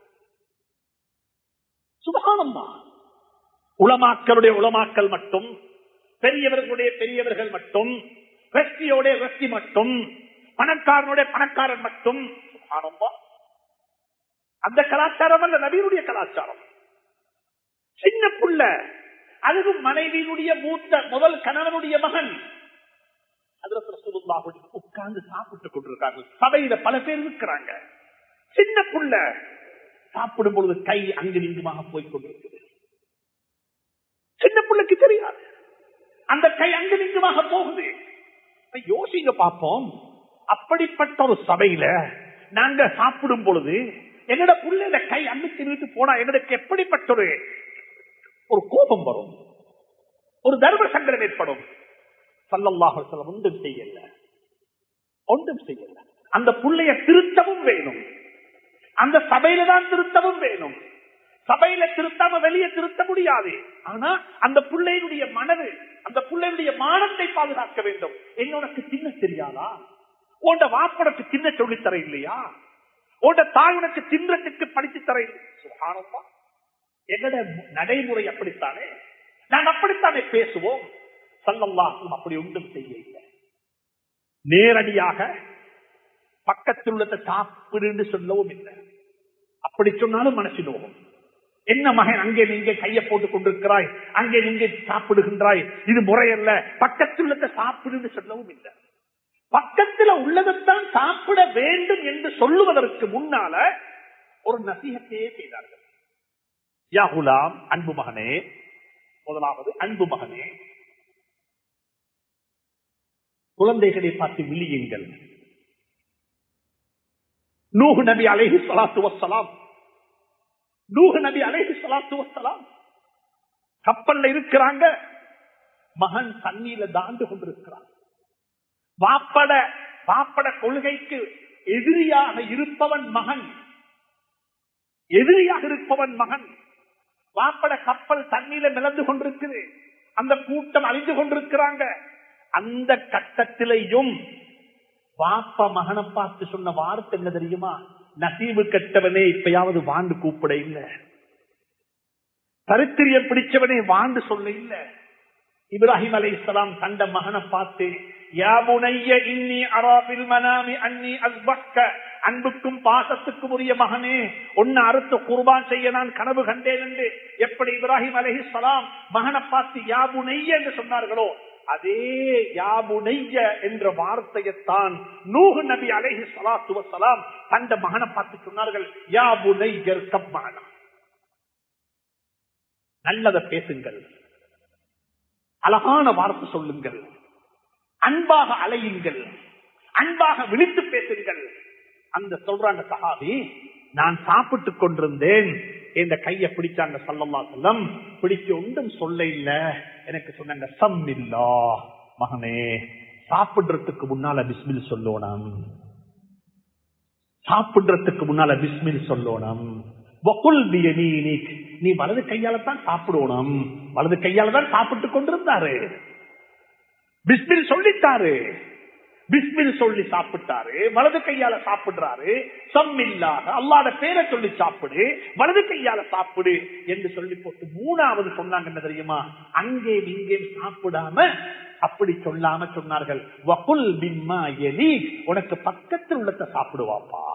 சுபகானம்மா உளமாக்களுடைய உளமாக்கல் மட்டும் பெரியவர்களுடைய பெரியவர்கள் மட்டும் வெற்றியோட வெற்றி மட்டும் பணக்காரனுடைய பணக்காரன் மட்டும் சுப்ஹானல்லாஹ். அந்த கலாச்சாரம் அல்ல நபியினுடைய கலாச்சாரம் சின்ன புள்ள அதுவும் மனைவியினுடைய மூத்த முதல் கணவனுடைய மகன் ஹஜ்ரத் ரசூலுல்லாஹ் உட்கார்ந்து சாப்பிட்டுக் கொண்டிருக்காங்க சபையில பல பேர் இருக்கிறாங்க சின்ன புள்ள சாப்பிடும் பொழுது கை அங்கு நிங்குமாக போய் கொண்டிருக்குது சின்ன புள்ளைக்கு தெரியாது அந்த கை அங்கு நிங்குமாக போகுது இப்ப யோசிங்க பார்ப்போம் அப்படிப்பட்ட ஒரு சபையில நாங்க சாப்பிடும் பொழுது எங்கட புள்ளையில கை அன்னைக்கு நிறுத்து போனா எங்களுக்கு எப்படிப்பட்ட ஒரு ஒரு கோபம் வரும் ஒரு தர்ம சங்கடம் ஏற்படும் சல்லல்லாஹு சொல்ல ஒன்றும் செய்யல ஒன்றும் செய்யல அந்த புள்ளைய திருத்தவும் வேணும் அந்த சபையில தான் திருத்தவும் வேணும் சபையில திருத்தாம வெளியே திருத்த முடியாது ஆனா அந்த பிள்ளையினுடைய மனது அந்த பிள்ளையுடைய மானத்தை பாதுகாக்க வேண்டும் என்னோடக்கு சின்ன தெரியாதா உண்ட வாப்படக்கு சின்ன சொல்லித்தர இல்லையா உண்ட தாய் உனக்கு சின்னத்துக்கு படித்து தர சுகானமா எங்கட நடைமுறை அப்படித்தானே நான் அப்படித்தானே பேசுவோம் சல்லல்லாஹும் அப்படி ஒன்றும் செய்ய இல்லை நேரடியாக பக்கத்தில் உள்ளதை சாப்பிடுன்னு சொல்லவும் இல்லை அப்படி சொன்னாலும் மனசு நோகும் என்ன மகன் அங்கே நீங்க கைய போட்டுக் கொண்டிருக்கிறாய் அங்கே நீங்க சாப்பிடுகின்றாய் இது முறையல்ல பக்கத்தில் உள்ளதை சாப்பிடுன்னு சொல்லவும் இல்லை பக்கத்துல உள்ளதைத்தான் சாப்பிட வேண்டும் என்று சொல்லுவதற்கு முன்னால ஒரு நசீகத்தையே செய்தார்கள் யா குலாம் அன்பு மகனே முதலாவது அன்பு மகனே குழந்தைகளை பார்த்து விழியுங்கள் நூஹு நபி அலைஹி ஸலாத்து வஸ்ஸலாம் நூஹு நபி அலைஹி ஸலாத்து வஸ்ஸலாம் கப்பல்ல இருக்கிறாங்க மகன் தண்ணீர்ல தாண்டு கொண்டிருக்கிறான் வாப்பட வாப்பட கொள்கைக்கு எதிரியாக இருப்பவன் மகன் எதிரியாக இருப்பவன் மகன் வாப்பட கப்பல் தண்ணீர மிளந்து கொண்டிருக்குது அந்த கூட்டம் அழிந்து கொண்டிருக்கிறாங்க அந்த கட்டத்திலையும் பாப்பா மகனை பார்த்து சொன்ன வார்த்தை என்ன தெரியுமா நசீவு கெட்டவனே இப்பயாவது வாண்டு கூப்பிட இல்ல தரித்திரியம் பிடிச்சவனே வாண்டு சொல்ல இல்ல இப்ராஹிம் அலை இஸ்லாம் கண்ட மகனை பார்த்து யாபுனைய இன்னி அராபில் மனாமி அன்னி அஸ்பக்க அன்புக்கும் பாசத்துக்கும் உரிய மகனே ஒன்னு அறுத்து குர்பான் செய்ய நான் கனவு கண்டேன் என்று எப்படி இப்ராஹிம் அலஹி சலாம் மகனை பார்த்து யாபுனைய என்று சொன்னார்களோ அதே யாபுனைய என்ற வார்த்தையைத்தான் நூஹு நபி அலஹி சலாத்து வசலாம் தந்த மகனை பார்த்து சொன்னார்கள் யாபுனையர் கப்மானா நல்லத பேசுங்கள் அழகான வார்த்தை சொல்லுங்கள் அன்பாக அலையுங்கள் அன்பாக விழித்து பேசுங்கள் அந்த சொல்றாங்க சஹாபி நான் சாப்பிட்டுக் கொண்டிருந்தேன் இந்த கைய பிடிச்சாங்க சல்லல்லா செல்லம் பிடிக்க ஒன்றும் சொல்ல இல்ல எனக்கு சொன்னாங்க சம் இல்லா மகனே சாப்பிடுறதுக்கு முன்னால பிஸ்மில் சொல்லணும் சாப்பிடுறதுக்கு முன்னால பிஸ்மில் சொல்லணும் வகுல் பியமீனிக். நீ வலது கையால தான் சாப்பிடணும் வலது கையால தான் சாப்பிட்டுக் கொண்டிருந்தாரு பிஸ்மில் சொல்லித்தாரு பிஸ்மில் சொல்லி சாப்பிட்டாரு வலது கையால சாப்பிடுறாரு சம்மில்லாக அல்லாத பேரை சொல்லி சாப்பிடு வலது கையால சாப்பிடு என்று சொல்லி போட்டு மூணாவது சொன்னாங்க என்ன தெரியுமா அங்கே இங்கே சாப்பிடாம அப்படி சொல்லாம சொன்னார்கள் வகுல் பிம்மா எலி உனக்கு பக்கத்தில் உள்ளத சாப்பிடுவாப்பா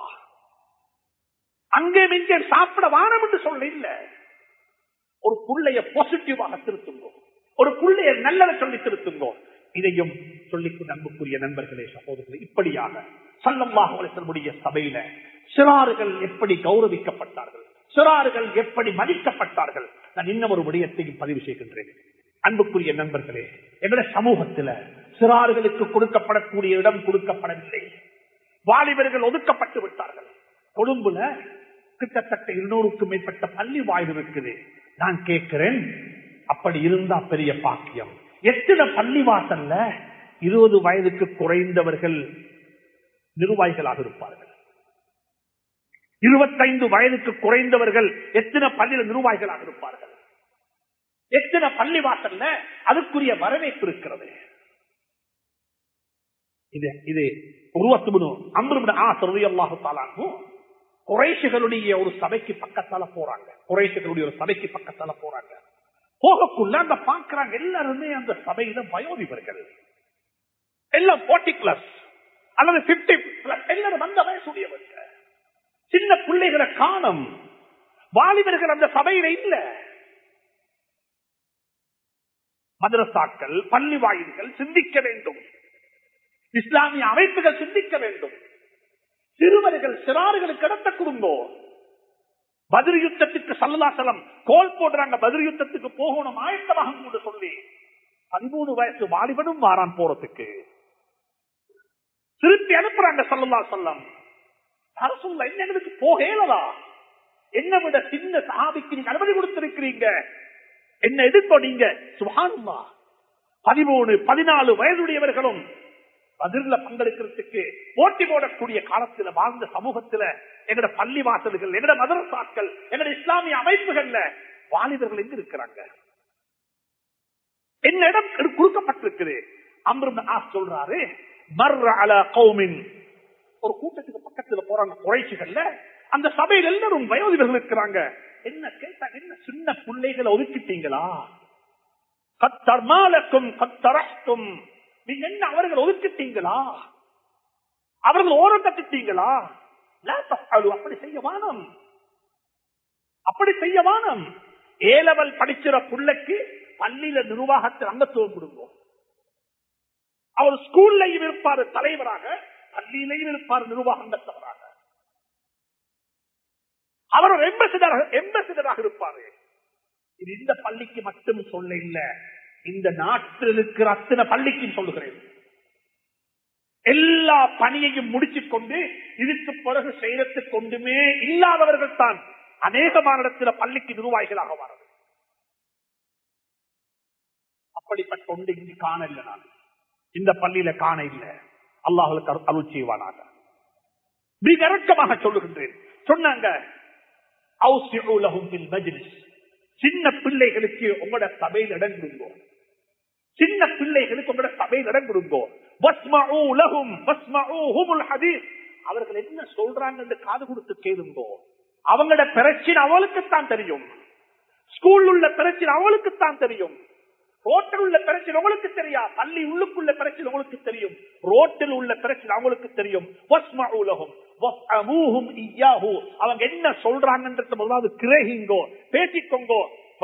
அங்கே இங்கே சாப்பிட வாரம் என்று சொல்ல இல்ல ஒரு புள்ளைய பாசிட்டிவாக திருத்துங்கோ ஒரு புள்ளைய நல்லதை சொல்லி திருத்துங்கோ இதையும் சொல்லிக் அன்புக்குரிய நண்பர்களே சகோதரர்களே இப்படியாக சல்லம்வாஹுடைய சபையில சிறார்கள் எப்படி கௌரவிக்கப்பட்டார்கள் சிறார்கள் எப்படி மதிக்கப்பட்டார்கள் நான் இன்னும் ஒரு விடயத்தையும் பதிவு செய்கின்றேன் அன்புக்குரிய நண்பர்களே எங்களுடைய சமூகத்தில் சிறார்களுக்கு கொடுக்கப்படக்கூடிய இடம் கொடுக்கப்படவில்லை வாலிபர்கள் ஒதுக்கப்பட்டு விட்டார்கள் கொழும்புல கிட்டத்தட்ட இருநூறுக்கும் மேற்பட்ட பள்ளி வாயில் இருக்குது நான் கேட்கிறேன் அப்படி இருந்தா பெரிய பாக்கியம் எத்தனை பள்ளி வாசல்ல இருபது வயதுக்கு குறைந்தவர்கள் நிர்வாகிகளாக இருப்பார்கள் இருபத்தைந்து வயதுக்கு குறைந்தவர்கள் எத்தனை பள்ளியில நிர்வாகிகளாக இருப்பார்கள் எத்தனை பள்ளி வாசல்ல அதுக்குரிய வரவேற்பு இருக்கிறது இது இது உருவத்து அம்பருட ஆசிரிய அல்லாஹு தாலாகும் குறைசுகளுடைய ஒரு சபைக்கு பக்கத்தால போறாங்க குறைசுகளுடைய ஒரு சபைக்கு பக்கத்தால போறாங்க போகக்குள்ள அந்த பாக்குறாங்க எல்லாருமே அந்த சபையில வயோதிபர்கள் எல்லாம் போர்ட்டி பிளஸ் அல்லது பிப்டி எல்லாரும் வந்த வயசுடையவங்க சின்ன பிள்ளைகளை காணும் வாலிபர்கள் அந்த சபையில இல்ல மதரசாக்கள் பள்ளி வாயில்கள் சிந்திக்க வேண்டும் இஸ்லாமிய அமைப்புகள் சிந்திக்க வேண்டும் சிறுவர்கள் சிறார்களுக்கு இடத்த கொடுங்கோ பதில் யுத்தத்துக்கு சல்லலாசலம் கோல் போடுறாங்க பதில் யுத்தத்துக்கு போகணும் ஆயத்தமாக கூட சொல்லி பதிமூணு வயசு வாலிபனும் வாரான் போறதுக்கு திருப்பி அனுப்புறாங்க சல்லல்லா சொல்லம் அரசுல என்ன எங்களுக்கு போகலதா என்ன விட சின்ன சஹாபிக்கு நீங்க அனுமதி கொடுத்திருக்கிறீங்க என்ன எதிர்ப்போ நீங்க சுகானுமா பதிமூணு பதினாலு வயதுடையவர்களும் பதிர்ல பங்கெடுக்கிறதுக்கு போட்டி போடக்கூடிய காலத்துல வாழ்ந்த சமூகத்துல எங்கட பள்ளி வாசல்கள் எங்கட மதரசாக்கள் எங்கட இஸ்லாமிய அமைப்புகள்ல வாலிபர்கள் எங்க இருக்கிறாங்க என்ன இடம் கொடுக்கப்பட்டிருக்குது அம்ரு ஆஸ் சொல்றாரு மர்ர அல கௌமின் ஒரு கூட்டத்துக்கு பக்கத்துல போறாங்க குறைச்சிகள்ல அந்த சபையில் எல்லாரும் வயோதிபர்கள் இருக்கிறாங்க என்ன கேட்டாங்க என்ன சின்ன பிள்ளைகளை ஒதுக்கிட்டீங்களா கத்தர்மாலக்கும் கத்தரக்கும் நீங்க என்ன அவர்கள் ஒதுக்கிட்டீங்களா அவர்கள் ஓரம் கட்டிட்டீங்களா அப்படி செய்ய வானம் அப்படி செய்ய வானம் ஏ லெவல் படிக்கிற புள்ளைக்கு பள்ளியில நிர்வாகத்தில் அங்கத்துவம் கொடுங்க அவர் ஸ்கூல்லையும் இருப்பார் தலைவராக பள்ளியிலையும் இருப்பார் நிர்வாகத்தவராக அவர் ஒரு எம்பசிடராக இருப்பாரு இது இந்த பள்ளிக்கு மட்டும் சொல்ல இல்ல இந்த நாட்டில் இருக்கிற அத்தனை பள்ளிக்கும் சொல்லுகிறேன் எல்லா பணியையும் முடிச்சுக் கொண்டு இதுக்கு பிறகு செய்யறதுக்கு கொண்டுமே இல்லாதவர்கள் தான் அநேகமான இடத்துல பள்ளிக்கு நிர்வாகிகளாக வரது அப்படிப்பட்ட ஒன்று இங்கு காண இல்லை நான் இந்த பள்ளியில காண இல்லை அல்லாஹுக்கு அருள் செய்வானாக மிக இறக்கமாக சொல்லுகின்றேன் சொன்னாங்க சின்ன பிள்ளைகளுக்கு உங்களோட சபையில் இடம் கொடுங்கோ சின்ன பிள்ளைகளுக்கு உங்களோட சபையில் இடம் கொடுங்கோ அவர்கள் என்ன சொல்றாங்க காது கொடுத்து கேளுங்கோ அவங்களோட பிரச்சனை அவளுக்குத்தான் தெரியும் ஸ்கூல் உள்ள பிரச்சனை அவளுக்குத்தான் தெரியும் ரோட்டில் உள்ள பிரச்சனை உங்களுக்கு தெரியா பள்ளி உள்ளுக்குள்ள பிரச்சனை உங்களுக்கு தெரியும் ரோட்டில் உள்ள பிரச்சனை அவங்களுக்கு தெரியும் அவங்க என்ன சொல்றாங்கன்றது முதலாவது கிரகிங்கோ பேசிக்கோங்கோ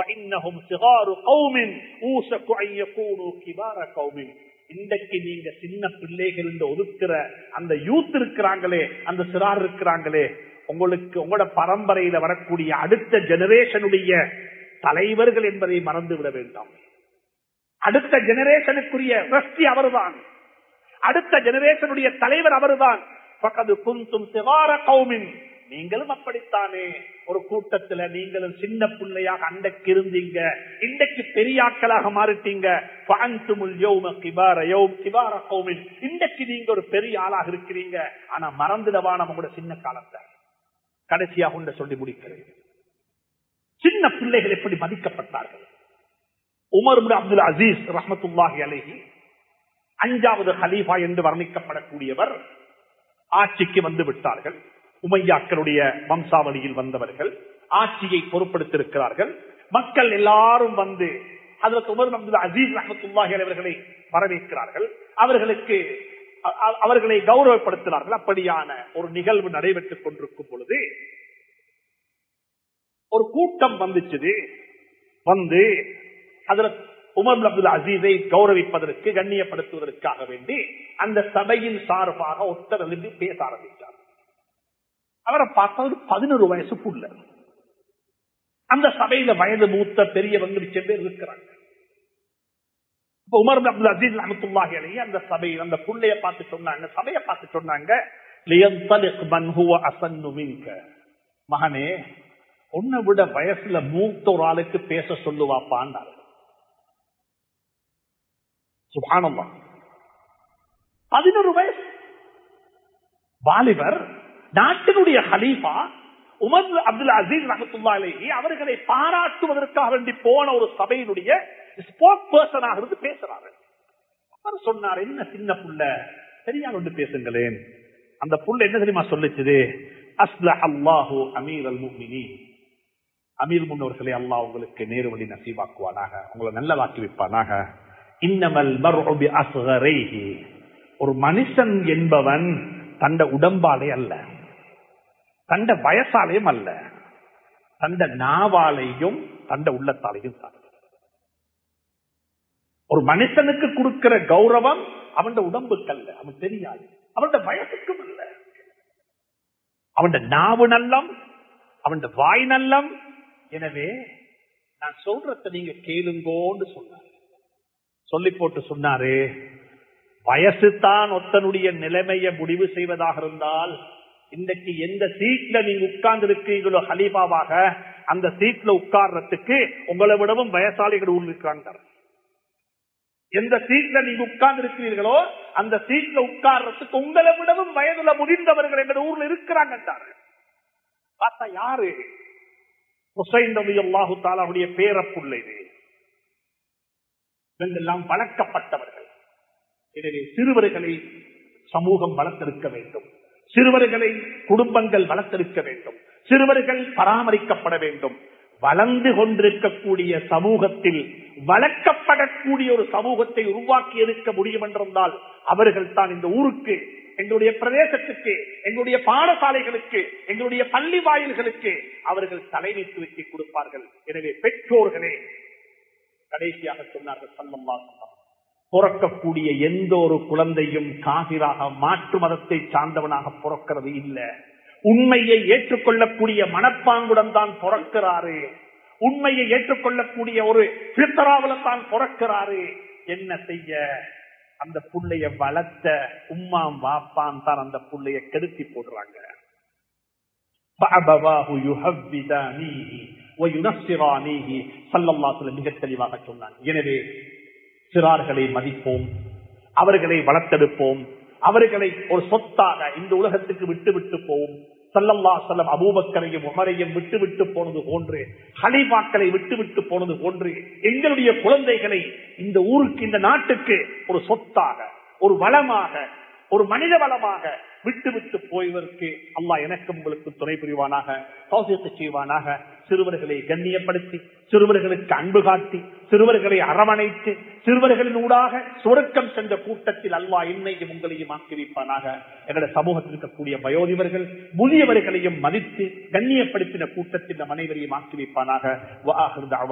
இன்றைக்கு நீங்க சின்ன பிள்ளைகள் ஒதுக்குற அந்த யூத் இருக்கிறாங்களே அந்த சிறார் இருக்கிறாங்களே உங்களுக்கு உங்களோட பரம்பரையில வரக்கூடிய அடுத்த ஜெனரேஷனுடைய தலைவர்கள் என்பதை மறந்து விட வேண்டாம் அடுத்த ஜெனரேஷனுக்குரிய ரஷ்டி அவர்தான் அடுத்த ஜெனரேஷனுடைய தலைவர் அவர்தான் பக்கது குந்தும் சிவார கௌமின் நீங்களும் அப்படித்தானே ஒரு கூட்டத்துல நீங்களும் சின்ன பிள்ளையாக அண்டைக்கு இருந்தீங்க இன்றைக்கு பெரியாக்களாக மாறிட்டீங்க இன்றைக்கு நீங்க ஒரு பெரிய ஆளாக இருக்கிறீங்க ஆனா மறந்துடவா நம்மளோட சின்ன காலத்தை கடைசியாக உண்ட சொல்லி முடிக்கிறேன் சின்ன பிள்ளைகள் எப்படி மதிக்கப்பட்டார்கள் உமர் அப்துல் அசீஸ் ரஹமத்துல்லாஹி அலேஹி அஞ்சாவது ஹலீஃபா என்று வர்ணிக்கப்படக்கூடியவர் ஆட்சிக்கு வந்து விட்டார்கள் உமையாக்களுடைய வம்சாவளியில் வந்தவர்கள் ஆட்சியை பொறுப்படுத்திருக்கிறார்கள் மக்கள் எல்லாரும் வந்து அதற்கு உமர் அப்துல் அசீஸ் ரஹமத்துல்லாஹி அவர்களை வரவேற்கிறார்கள் அவர்களுக்கு அவர்களை கௌரவப்படுத்தினார்கள் அப்படியான ஒரு நிகழ்வு நடைபெற்றுக் கொண்டிருக்கும் பொழுது ஒரு கூட்டம் வந்துச்சு வந்து அதுல உமர் அப்துல் அசீஸை கௌரவிப்பதற்கு கண்ணியப்படுத்துவதற்காக வேண்டி அந்த சபையின் சார்பாக ஒருத்தர் எழுதி பேச ஆரம்பித்தார் அவரை பார்த்தா ஒரு பதினொரு வயசு புள்ள அந்த சபையில வயது மூத்த பெரியவங்க மிச்சம் பேர் இருக்கிறாங்க உமர் அப்துல் அசீஸ் அஹமத்துல்லாஹி அலைஹி அந்த சபையில் அந்த புள்ளைய பார்த்து சொன்னாங்க சபையை பார்த்து சொன்னாங்க மகனே உன்னை விட வயசுல மூத்த ஒரு ஆளுக்கு பேச சொல்லுவாப்பாண்டார் சுபானம்மா பதினொரு வயசு வாலிபர் நாட்டினுடைய ஹலீஃபா உமர் அப்துல் அசீஸ் ரஹத்துல்லாலேயே அவர்களை பாராட்டுவதற்காக வேண்டி போன ஒரு சபையினுடைய ஸ்போக் பர்சனாக இருந்து பேசுறாரு அவர் சொன்னார் என்ன சின்ன புள்ள சரியா கொண்டு பேசுங்களேன் அந்த புள்ள என்ன தெரியுமா சொல்லிச்சுது அஸ்ல அல்லாஹு அமீர் அல் முமினி அமீர் முன்னோர்களே அல்லாஹ் உங்களுக்கு நேரு வழி நசீவாக்குவானாக உங்களை நல்லவாக்கி வைப்பானாக இன்னமல் மர்ஹுபி அஸ்கரைஹி ஒரு மனுஷன் என்பவன் தண்ட உடம்பாலே அல்ல தண்ட வயசாலையும் அல்ல தண்ட நாவாலையும் தண்ட உள்ளத்தாலையும் தான் ஒரு மனுஷனுக்கு கொடுக்கிற கௌரவம் அவன் உடம்புக்கு அல்ல அவன் தெரியாது அவன் வயசுக்கும் அல்ல அவன் நாவு நல்லம் அவன் வாய் நல்லம் எனவே நான் சொல்றத நீங்க கேளுங்கோன்னு சொன்னாரு சொல்லி போட்டு சொன்னாரு வயசு தான் ஒத்தனுடைய நிலைமையை முடிவு செய்வதாக இருந்தால் இன்றைக்கு எந்த சீட்ல நீங்க உட்கார்ந்து இருக்கீங்களோ ஹலீபாவாக அந்த சீட்ல உட்கார்றதுக்கு உங்களை விடவும் வயசாளிகள் ஊர் இருக்கிறாங்க எந்த சீட்ல நீங்க உட்கார்ந்து இருக்கிறீர்களோ அந்த சீட்ல உட்கார்றதுக்கு உங்களை விடவும் வயதுல முதிர்ந்தவர்கள் எங்க ஊர்ல இருக்கிறாங்க பார்த்தா யாரு ஹுசைன் நபி அல்லாஹு தாலாவுடைய பேரப்புள்ள இது இவங்கெல்லாம் வளர்க்கப்பட்டவர்கள் எனவே சிறுவர்களை சமூகம் வளர்த்திருக்க வேண்டும் சிறுவர்களை குடும்பங்கள் வளர்த்திருக்க வேண்டும் சிறுவர்கள் பராமரிக்கப்பட வேண்டும் வளர்ந்து கொண்டிருக்கக்கூடிய சமூகத்தில் வளர்க்கப்படக்கூடிய ஒரு சமூகத்தை உருவாக்கி இருக்க முடியும் என்றிருந்தால் அவர்கள் தான் இந்த ஊருக்கு எங்களுடைய பிரதேசத்துக்கு எங்களுடைய பாடசாலைகளுக்கு எங்களுடைய பள்ளி வாயில்களுக்கு அவர்கள் தலைமைத்துவத்தை கொடுப்பார்கள் எனவே பெற்றோர்களே கடைசியாக சொன்னார்கள் சல்லம்மா சொன்னார் பிறக்கக்கூடிய எந்த ஒரு குழந்தையும் காதிராக மாற்று மதத்தை சார்ந்தவனாக பிறக்கிறது இல்லை உண்மையை ஏற்றுக்கொள்ளக்கூடிய மனப்பாங்குடன் தான் பிறக்கிறாரு உண்மையை ஏற்றுக்கொள்ளக்கூடிய ஒரு பித்தராவில தான் பிறக்கிறாரு என்ன செய்ய அந்த புள்ளைய வளர்த்த உம்மாம் வாப்பான் தான் அந்த புள்ளைய கெடுத்தி போடுறாங்க மிக தெளிவாக சொன்னாங்க எனவே சிறார்களை மதிப்போம் அவர்களை வளர்த்தெடுப்போம் அவர்களை ஒரு சொத்தாக இந்த உலகத்துக்கு விட்டு விட்டு போவோம் சல்லல்லா செல்லம் அபூபக்கரையும் உமரையும் விட்டு விட்டு போனது போன்று ஹலிபாக்களை விட்டு விட்டு போனது போன்று எங்களுடைய குழந்தைகளை இந்த ஊருக்கு இந்த நாட்டுக்கு ஒரு சொத்தாக ஒரு வளமாக ஒரு மனித வளமாக விட்டு விட்டு போய்வதற்கு அல்லாஹ் எனக்கும் உங்களுக்கு துணை புரிவானாக சௌசியத்தை செய்வானாக சிறுவர்களை கண்ணியப்படுத்தி சிறுவர்களுக்கு அன்பு காட்டி சிறுவர்களை அரவணைத்து சிறுவர்களின் ஊடாக சுருக்கம் சென்ற கூட்டத்தில் அல்லாஹ் என்னையும் உங்களையும் ஆக்கி வைப்பானாக எங்களுடைய சமூகத்தில் இருக்கக்கூடிய வயோதிபர்கள் முதியவர்களையும் மதித்து கண்ணியப்படுத்தின கூட்டத்தில் நம் அனைவரையும் ஆக்கி வைப்பானாக